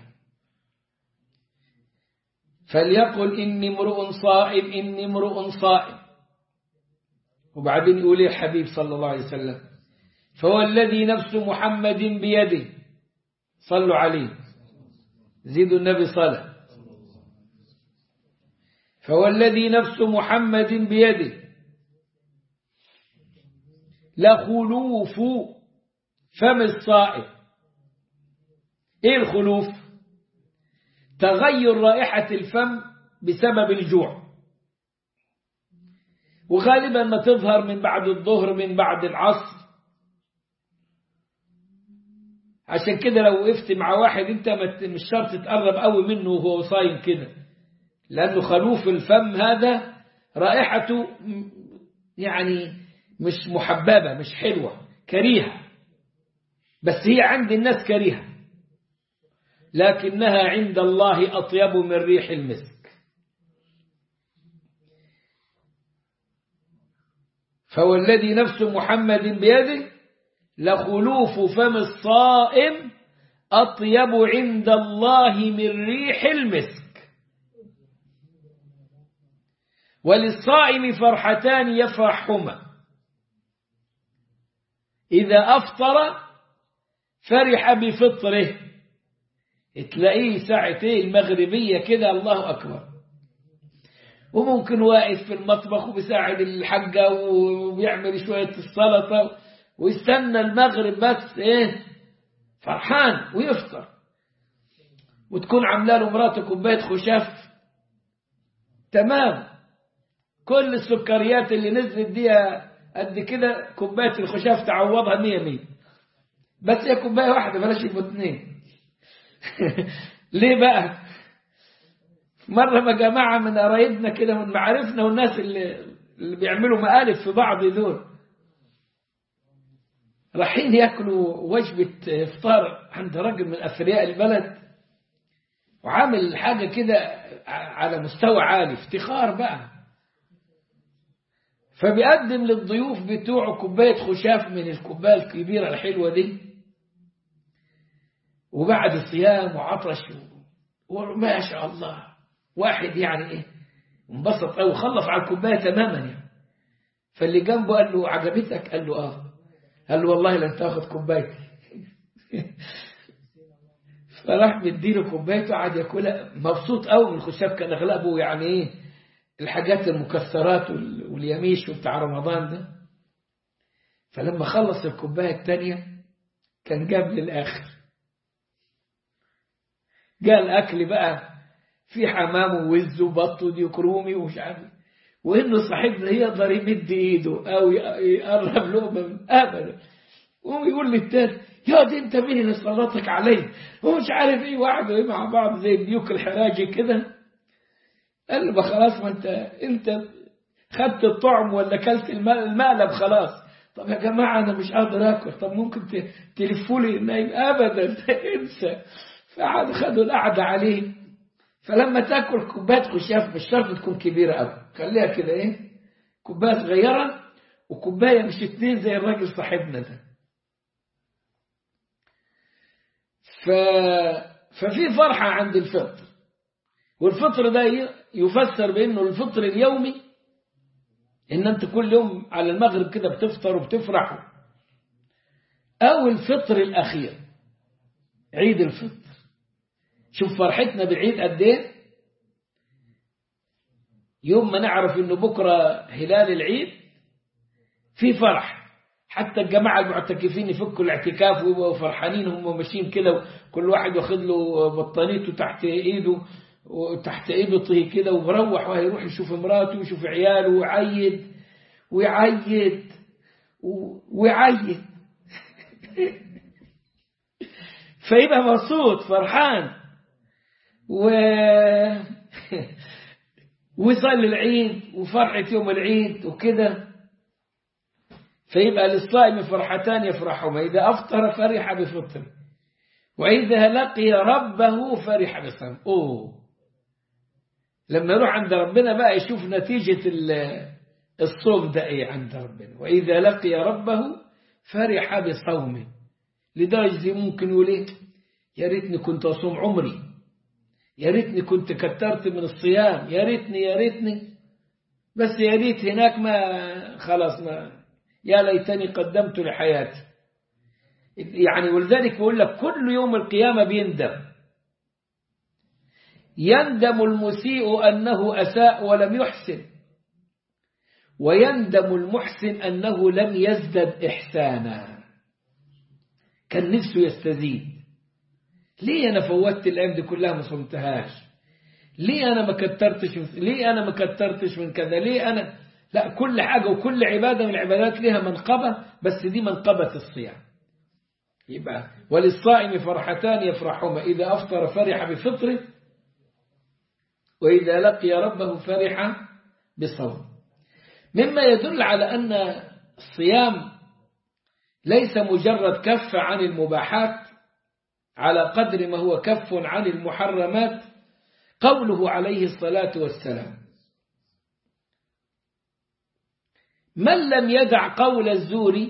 فليقل إني امرؤ صائم إني امرؤ صائم وبعدين يقول الحبيب صلى الله عليه وسلم فهو الذي نفس محمد بيده صلوا عليه زيدوا النبي صلى فهو الذي نفس محمد بيده لخلوف فم الصائم ايه الخلوف تغير رائحة الفم بسبب الجوع وغالبا ما تظهر من بعد الظهر من بعد العصر عشان كده لو وقفت مع واحد انت مش شرط تقرب قوي منه وهو صايم كده لانه خلوف الفم هذا رائحته يعني مش محببة مش حلوة كريهة بس هي عند الناس كريهة لكنها عند الله أطيب من ريح المسك فهو الذي نفس محمد بيده لخلوف فم الصائم أطيب عند الله من ريح المسك وللصائم فرحتان يفرحهما إذا أفطر فرح بفطره تلاقيه ساعتين المغربية كده الله أكبر وممكن واقف في المطبخ وبيساعد الحاجة وبيعمل شوية السلطة ويستنى المغرب بس ايه فرحان ويفطر وتكون عامله له مراته كوبايه خشاف تمام كل السكريات اللي نزلت دي قد كده كوبايه الخشاف تعوضها مية مية بس هي كوبايه واحده بلاش يبقوا اتنين ليه بقى مرة ما جماعة من قرايبنا كده من معارفنا والناس اللي, اللي بيعملوا مقالب في بعض دول رايحين ياكلوا وجبة افطار عند راجل من أثرياء البلد وعامل حاجة كده على مستوى عالي افتخار بقى فبيقدم للضيوف بتوعه كوباية خشاف من الكوباية الكبيرة الحلوة دي وبعد صيام وعطش وما شاء الله واحد يعني ايه انبسط او خلص على الكوبايه تماما يعني فاللي جنبه قال له عجبتك قال له اه قال له والله لن تاخد كوبايتي فراح مديله كوبايته قعد ياكلها مبسوط قوي من الخشاف كان اغلبه يعني ايه الحاجات المكسرات واليميش بتاع رمضان ده فلما خلص الكوبايه الثانيه كان جاب للاخر قال اكل بقى في حمام ووز وبط وديك رومي ومش عارف وانه صاحبنا يقدر يمد ايده او يقرب لقمه من ابدا ويقول للتاني يا دي انت مين اللي سلطك علي ومش عارف ايه واحد مع بعض زي الديوك الحراجي كده قال له خلاص ما انت انت خدت الطعم ولا كلت المقلب خلاص طب يا جماعه انا مش قادر اكل طب ممكن تلفوا لي نايم ابدا انسى فقعدوا خدوا القعده عليه فلما تاكل كوبايه خشاف مش شرط تكون كبيره قوي خليها كده ايه كوبايه صغيره وكوبايه مش اتنين زي الراجل صاحبنا ده ف... ففي فرحة عند الفطر والفطر ده يفسر بأنه الفطر اليومي إن أنت كل يوم على المغرب كده بتفطر وبتفرح أو الفطر الأخير عيد الفطر شوف فرحتنا بالعيد قد ايه يوم ما نعرف انه بكرة هلال العيد في فرح حتى الجماعة المعتكفين يفكوا الاعتكاف ويبقوا فرحانين هم ماشيين كده كل واحد واخد له بطانيته تحت ايده وتحت ابطه كده ومروح وهيروح يشوف مراته ويشوف عياله ويعيد ويعيد ويعيد فيبقى مبسوط فرحان و ويصلي العيد وفرحة يوم العيد وكده فيبقى للصائم فرحتان يفرحهما إذا أفطر فرح بفطر وإذا لقي ربه فرح بصوم أوه لما يروح عند ربنا بقى يشوف نتيجة الصوم ده إيه عند ربنا وإذا لقي ربه فرح بصومه لدرجة ممكن يقول إيه يا ريتني كنت أصوم عمري يا ريتني كنت كترت من الصيام يا ريتني يا ريتني بس يا ريت هناك ما خلاص ما يا ليتني قدمت لحياتي يعني ولذلك بقول لك كل يوم القيامة بيندم يندم المسيء أنه أساء ولم يحسن ويندم المحسن أنه لم يزدد إحسانا كان نفسه يستزيد ليه أنا فوتت الأيام دي كلها ما صمتهاش ليه أنا ما كترتش ليه أنا ما كترتش من كذا ليه أنا لا كل حاجة وكل عبادة من العبادات لها منقبة بس دي منقبة الصيام يبقى وللصائم فرحتان يفرحهما إذا أفطر فرح بفطره وإذا لقي ربه فرح بصوم مما يدل على أن الصيام ليس مجرد كف عن المباحات على قدر ما هو كف عن المحرمات قوله عليه الصلاة والسلام من لم يدع قول الزور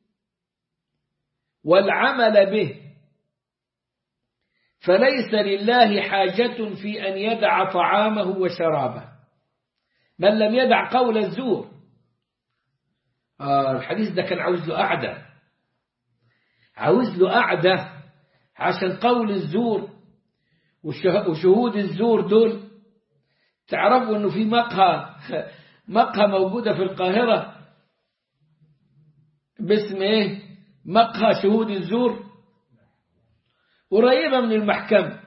والعمل به فليس لله حاجة في أن يدع طعامه وشرابه من لم يدع قول الزور آه الحديث ده كان عاوز له قعدة عاوز له قعدة عشان قول الزور وشهود الزور دول تعرفوا انه في مقهى مقهى موجودة في القاهرة باسم ايه مقهى شهود الزور قريبة من المحكمة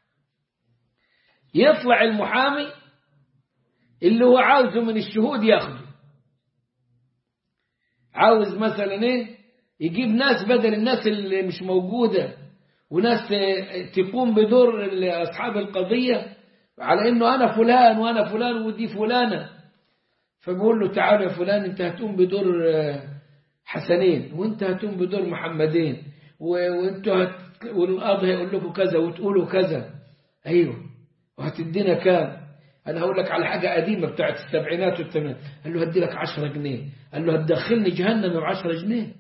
يطلع المحامي اللي هو عاوزه من الشهود ياخده عاوز مثلا ايه يجيب ناس بدل الناس اللي مش موجودة وناس تقوم بدور أصحاب القضية على انه انا فلان وانا فلان ودي فلانة فبقول له تعال يا فلان انت هتقوم بدور حسنين وانت هتقوم بدور محمدين وانتوا هت... والقاضي هيقول لكم كذا وتقولوا كذا ايوه وهتدينا كام انا هقول لك على حاجه قديمه بتاعت السبعينات والثمانينات قال له هدي لك 10 جنيه قال له هتدخلني جهنم ب 10 جنيه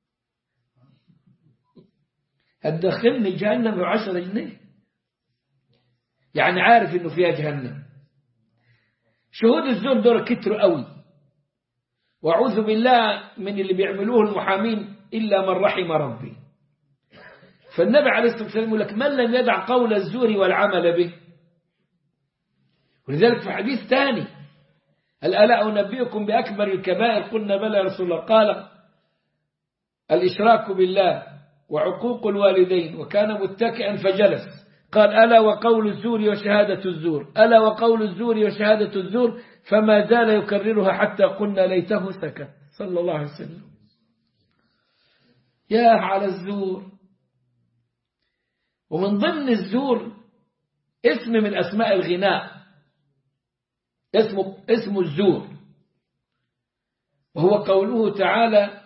هتدخلني جهنم ب 10 جنيه يعني عارف انه فيها جهنم شهود الزور دول كتروا قوي واعوذ بالله من اللي بيعملوه المحامين الا من رحم ربي فالنبي عليه الصلاه والسلام يقول لك من لم يدع قول الزور والعمل به ولذلك في حديث ثاني هل ألا أنبئكم بأكبر الكبائر قلنا بلى يا رسول الله قال الإشراك بالله وعقوق الوالدين وكان متكئا فجلس قال ألا وقول الزور وشهادة الزور ألا وقول الزور وشهادة الزور فما زال يكررها حتى قلنا ليته سكت صلى الله عليه وسلم يا على الزور ومن ضمن الزور اسم من أسماء الغناء اسمه اسمه الزور وهو قوله تعالى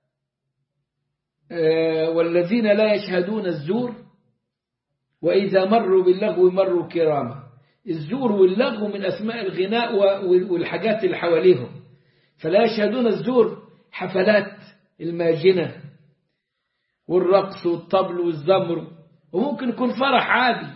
والذين لا يشهدون الزور وإذا مروا باللغو مروا كراما الزور واللغو من أسماء الغناء والحاجات اللي حواليهم فلا يشهدون الزور حفلات الماجنة والرقص والطبل والزمر وممكن يكون فرح عادي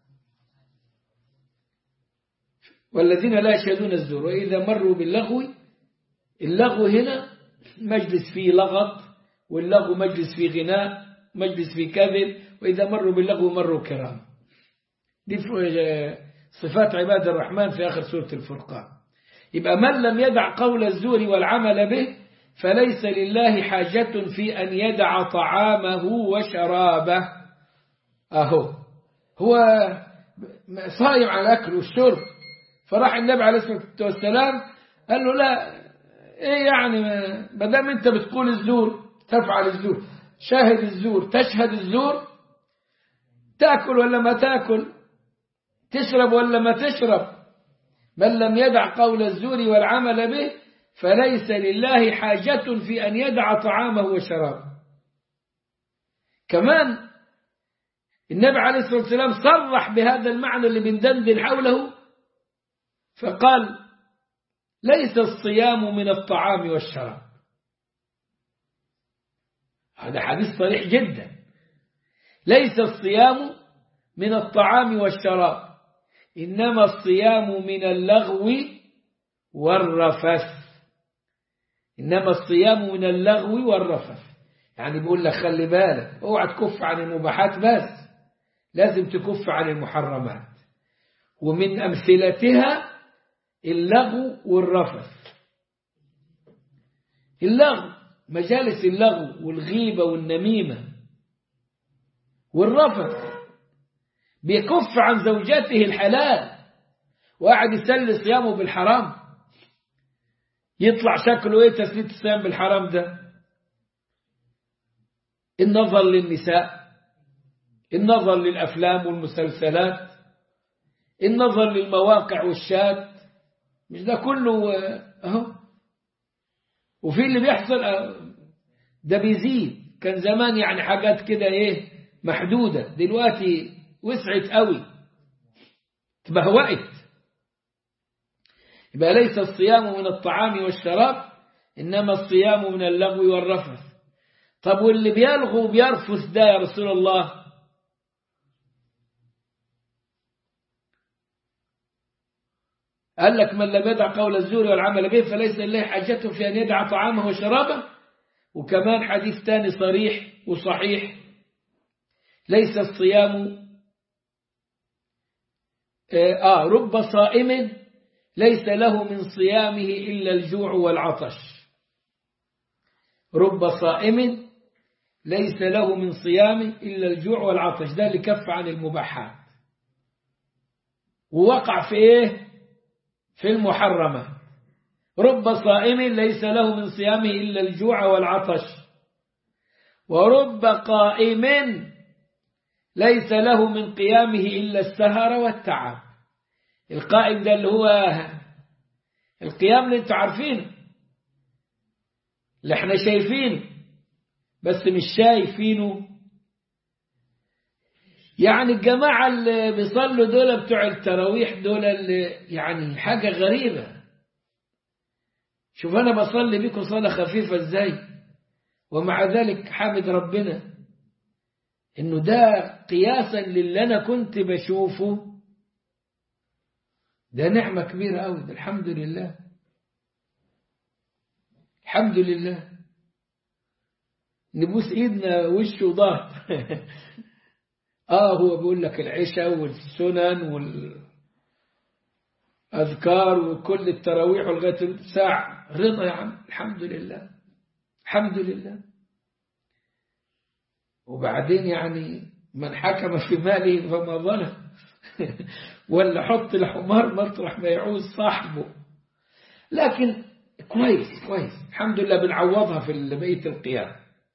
والذين لا يشهدون الزور وإذا مروا باللغو اللغو هنا مجلس فيه لغط واللغو مجلس فيه غناء مجلس فيه كذب وإذا مروا باللغو مروا كرام دي صفات عباد الرحمن في آخر سورة الفرقان يبقى من لم يدع قول الزور والعمل به فليس لله حاجة في أن يدع طعامه وشرابه أهو هو صايم على الأكل والشرب فراح النبي عليه الصلاة والسلام قال له لا ايه يعني ما دام انت بتقول الزور تفعل الزور شاهد الزور تشهد الزور تاكل ولا ما تاكل تشرب ولا ما تشرب من لم يدع قول الزور والعمل به فليس لله حاجة في أن يدع طعامه وشرابه كمان النبي عليه الصلاة والسلام صرح بهذا المعنى اللي بندندن حوله فقال ليس الصيام من الطعام والشراب هذا حديث صريح جدا ليس الصيام من الطعام والشراب إنما الصيام من اللغو والرفث إنما الصيام من اللغو والرفث يعني بيقول لك خلي بالك اوعى تكف عن المباحات بس لازم تكف عن المحرمات ومن أمثلتها اللغو والرفث اللغو مجالس اللغو والغيبة والنميمة والرفث بيكف عن زوجته الحلال وقاعد يسلي صيامه بالحرام يطلع شكله ايه تسلية الصيام بالحرام ده النظر للنساء النظر للأفلام والمسلسلات النظر للمواقع والشات مش ده كله اهو وفي اللي بيحصل ده بيزيد كان زمان يعني حاجات كده ايه محدودة دلوقتي وسعت قوي تبهوأت يبقى ليس الصيام من الطعام والشراب إنما الصيام من اللغو والرفث طب واللي بيلغو وبيرفث ده يا رسول الله قال لك من لم يدع قول الزور والعمل به فليس لله حاجة في أن يدع طعامه وشرابه وكمان حديث تاني صريح وصحيح ليس الصيام آه رب صائم ليس له من صيامه إلا الجوع والعطش رب صائم ليس له من صيامه إلا الجوع والعطش ده اللي كف عن المباحات ووقع في إيه في المحرمة رب صائم ليس له من صيامه إلا الجوع والعطش ورب قائم ليس له من قيامه إلا السهر والتعب القائم ده اللي هو القيام اللي انتوا عارفينه اللي احنا شايفينه بس مش شايفينه يعني الجماعة اللي بيصلوا دول بتوع التراويح دول اللي يعني حاجة غريبة شوف أنا بصلي بيكم صلاة خفيفة ازاي ومع ذلك حامد ربنا انه ده قياسا للي انا كنت بشوفه ده نعمة كبيرة قوي ده الحمد لله الحمد لله نبوس ايدنا وش وظهر اه هو بيقول لك العشاء والسنن والأذكار وكل التراويح لغاية الساعة رضا يا عم الحمد لله الحمد لله وبعدين يعني من حكم في ماله فما ظلم ولا حط الحمار مطرح ما يعوز صاحبه لكن كويس كويس الحمد لله بنعوضها في بقية القيام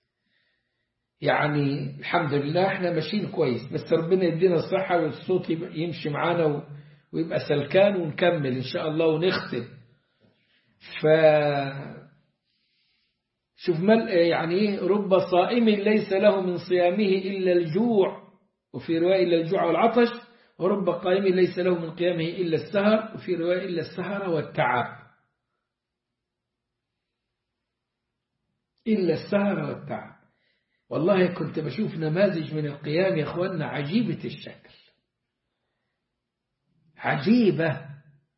يعني الحمد لله احنا ماشيين كويس بس ربنا يدينا الصحة والصوت يمشي معانا ويبقى سلكان ونكمل ان شاء الله ونختم ف شوف مل يعني ايه رب صائم ليس له من صيامه إلا الجوع وفي رواية إلا الجوع والعطش ورب قائم ليس له من قيامه إلا السهر وفي رواية إلا السهر والتعب إلا السهر والتعب والله كنت بشوف نماذج من القيام يا اخوانا عجيبة الشكل عجيبة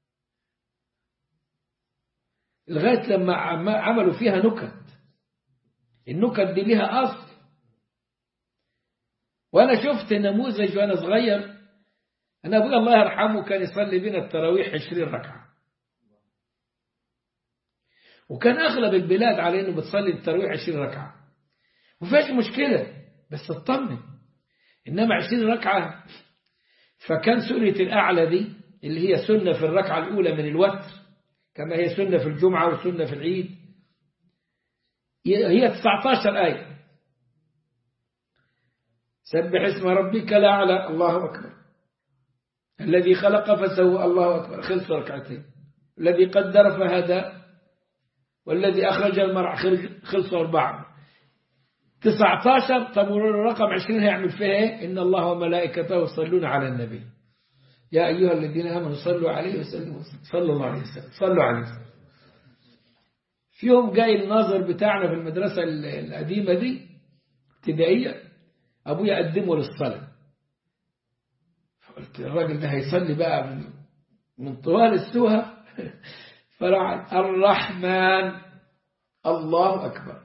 لغاية لما عملوا فيها نكت النكت دي ليها أصل وأنا شفت نموذج وأنا صغير أنا أبوي الله يرحمه كان يصلي بنا التراويح 20 ركعة وكان أغلب البلاد على إنه بتصلي التراويح 20 ركعة وفيش مشكلة بس اطمن إنما 20 ركعة فكان سنة الأعلى دي اللي هي سنة في الركعة الأولى من الوتر كما هي سنة في الجمعة وسنة في العيد هي 19 آية سبح اسم ربك الأعلى الله أكبر الذي خلق فسوى الله أكبر خلص ركعتين الذي قدر فهدى والذي أخرج المرع خلص أربعة 19 طب الرقم 20 هيعمل فيها ايه إن الله وملائكته يصلون على النبي يا أيها الذين آمنوا صلوا عليه وسلموا صلوا الله عليه وسلم صلوا عليه وسلم في يوم جاي الناظر بتاعنا في المدرسة القديمة دي ابتدائية أبويا قدمه للصلاة فقلت الراجل ده هيصلي بقى من, من طوال السوهة فرع الرحمن الله أكبر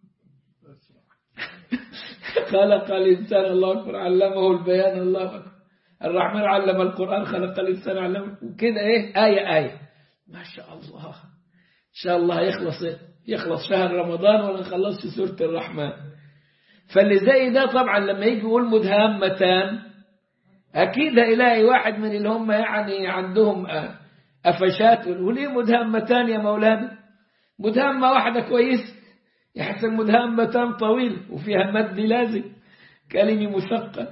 خلق الإنسان الله أكبر علمه البيان الله أكبر الرحمن علم القرآن خلق الإنسان علمه وكده إيه آية آية ما شاء الله إن شاء الله يخلص يخلص شهر رمضان ولا نخلصش سورة الرحمن فاللي زي ده طبعا لما يجي يقول مدهمتان أكيد هيلاقي واحد من اللي هم يعني عندهم قفشات وليه مدهمتان يا مولانا مدهمة واحدة كويس يحسن مدهمتان طويل وفيها مد لازم كلمة مثقل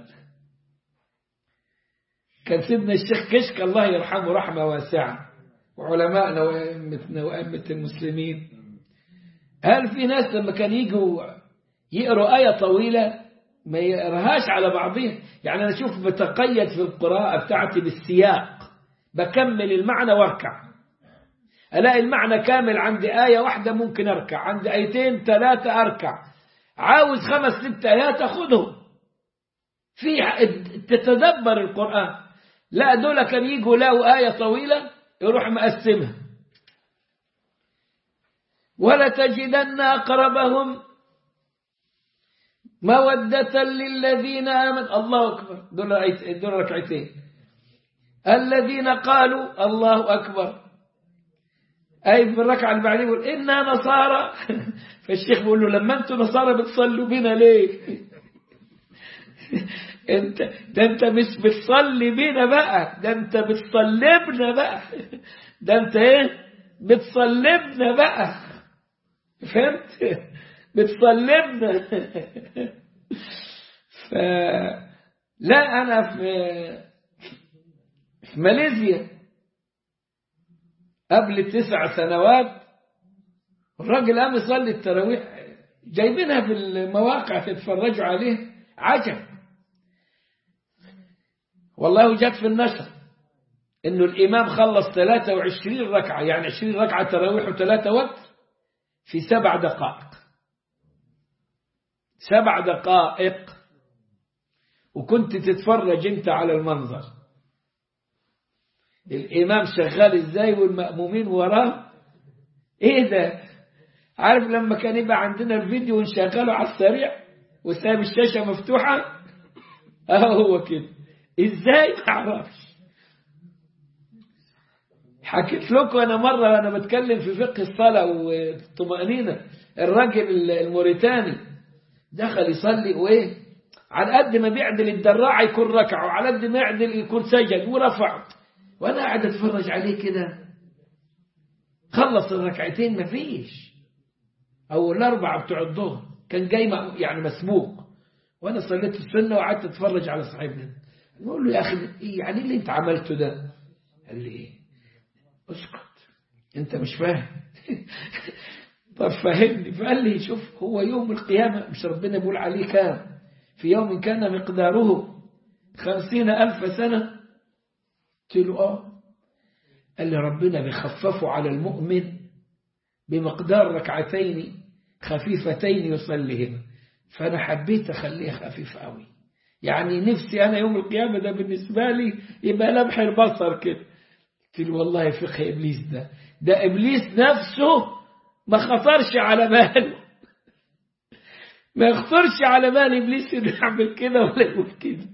كان سيدنا الشيخ كشك الله يرحمه رحمة واسعة وعلمائنا وأئمتنا وأئمة المسلمين هل في ناس لما كان يجوا يقروا آية طويلة ما يقراهاش على بعضها يعني أنا أشوف بتقيد في القراءة بتاعتي بالسياق بكمل المعنى واركع ألاقي المعنى كامل عندي آية واحدة ممكن أركع عندي آيتين ثلاثة أركع عاوز خمس ست آيات أخذهم في تتدبر القرآن لا دول كان يجوا له آية طويلة يروح مقسمها ولا تجدن أقربهم مودة للذين آمنوا الله أكبر دول, دول ركعتين الذين قالوا الله أكبر أي في الركعة اللي بعدين يقول إنا نصارى فالشيخ بيقول له لما أنتم نصارى بتصلوا بنا ليه انت ده انت مش بتصلي بينا بقى ده انت بتصلبنا بقى ده انت ايه بتصلبنا بقى فهمت بتصلبنا ف لا انا في في ماليزيا قبل تسع سنوات الراجل قام يصلي التراويح جايبينها في المواقع تتفرجوا عليه عجب والله جت في النشر انه الامام خلص 23 ركعه يعني 20 ركعه تراويح وثلاثه وتر في سبع دقائق سبع دقائق وكنت تتفرج انت على المنظر الامام شغال ازاي والمأمومين وراه ايه ده عارف لما كان يبقى عندنا الفيديو ونشغله على السريع وساب الشاشه مفتوحه اه هو كده ازاي ما اعرفش حكيت لكم انا مره انا بتكلم في فقه الصلاه والطمانينه الراجل الموريتاني دخل يصلي وايه على قد ما بيعدل الدراع يكون ركع وعلى قد ما يعدل يكون سجد ورفع وانا قاعد اتفرج عليه كده خلص الركعتين مفيش او الاربعه بتوع الظهر كان جاي يعني مسبوق وانا صليت السنه وقعدت اتفرج على صاحبنا نقول له يا أخي إيه يعني اللي أنت عملته ده قال لي إيه اسكت أنت مش فاهم طب فهمني فقال لي شوف هو يوم القيامة مش ربنا بيقول عليه كام في يوم كان مقداره خمسين ألف سنة قلت له آه قال لي ربنا بيخففه على المؤمن بمقدار ركعتين خفيفتين يصليهما فأنا حبيت أخليها خفيف قوي يعني نفسي أنا يوم القيامة ده بالنسبة لي يبقى لمح البصر كده قلت له والله فقه إبليس ده ده إبليس نفسه ما خطرش على باله ما يخطرش على بال إبليس إنه يعمل كده ولا يقول كده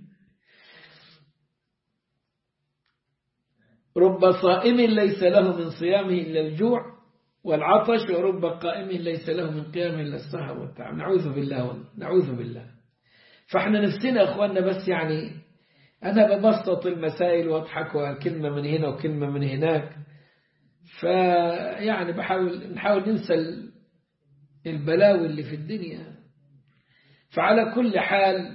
رب صائم ليس له من صيامه إلا الجوع والعطش ورب قائم ليس له من قيامه إلا السهر والتعب نعوذ بالله والله نعوذ بالله فاحنا نفسنا يا اخواننا بس يعني أنا ببسط المسائل واضحك كلمة من هنا وكلمة من هناك فيعني بحاول نحاول ننسى البلاوي اللي في الدنيا فعلى كل حال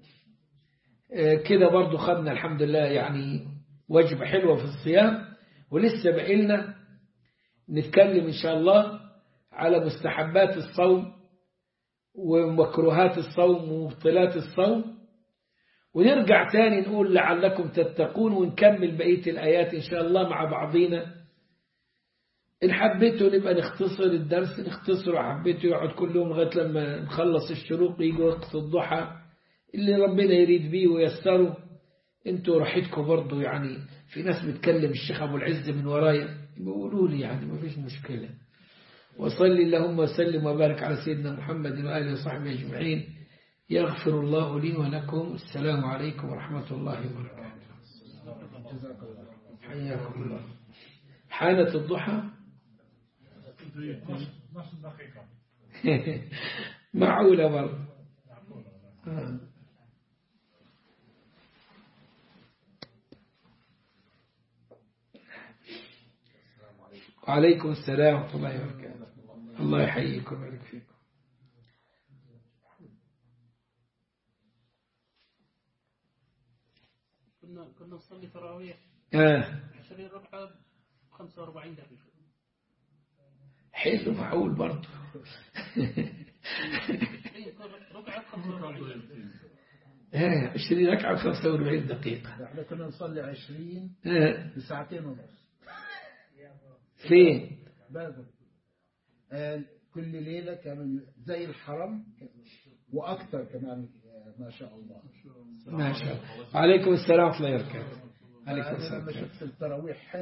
كده برضو خدنا الحمد لله يعني وجبة حلوة في الصيام ولسه بقيلنا نتكلم إن شاء الله على مستحبات الصوم ومكروهات الصوم ومبطلات الصوم ونرجع تاني نقول لعلكم تتقون ونكمل بقية الآيات إن شاء الله مع بعضينا إن حبيتوا نبقى نختصر الدرس نختصره حبيتوا يقعد كل يوم لغاية لما نخلص الشروق يجي وقت الضحى اللي ربنا يريد بيه ويسره انتوا راحتكم برضو يعني في ناس بتكلم الشيخ أبو العز من ورايا بيقولوا لي يعني ما فيش مشكلة وصلي اللهم وسلم وبارك على سيدنا محمد وآله وصحبه أجمعين يغفر الله لي ولكم السلام عليكم ورحمة الله وبركاته حياكم الله حانت الضحى نص دقيقة معقولة برضه آه. وعليكم السلام ورحمة الله وبركاته الله يحييكم ويبارك فيكم كنا كنا نصلي تراويح آه. 20 ركعة 45 دقيقة حلو معقول برضه إيه، ركعة 45 آه. 20 ركعة 45 دقيقة احنا كنا نصلي عشرين آه. بساعتين ونص فين بدر آه، كل ليلة كانوا زي الحرم وأكثر كمان آه، ما شاء الله ما شاء الله وعليكم السلام ورحمة الله وبركاته عليكم أنا السلام لما شفت التراويح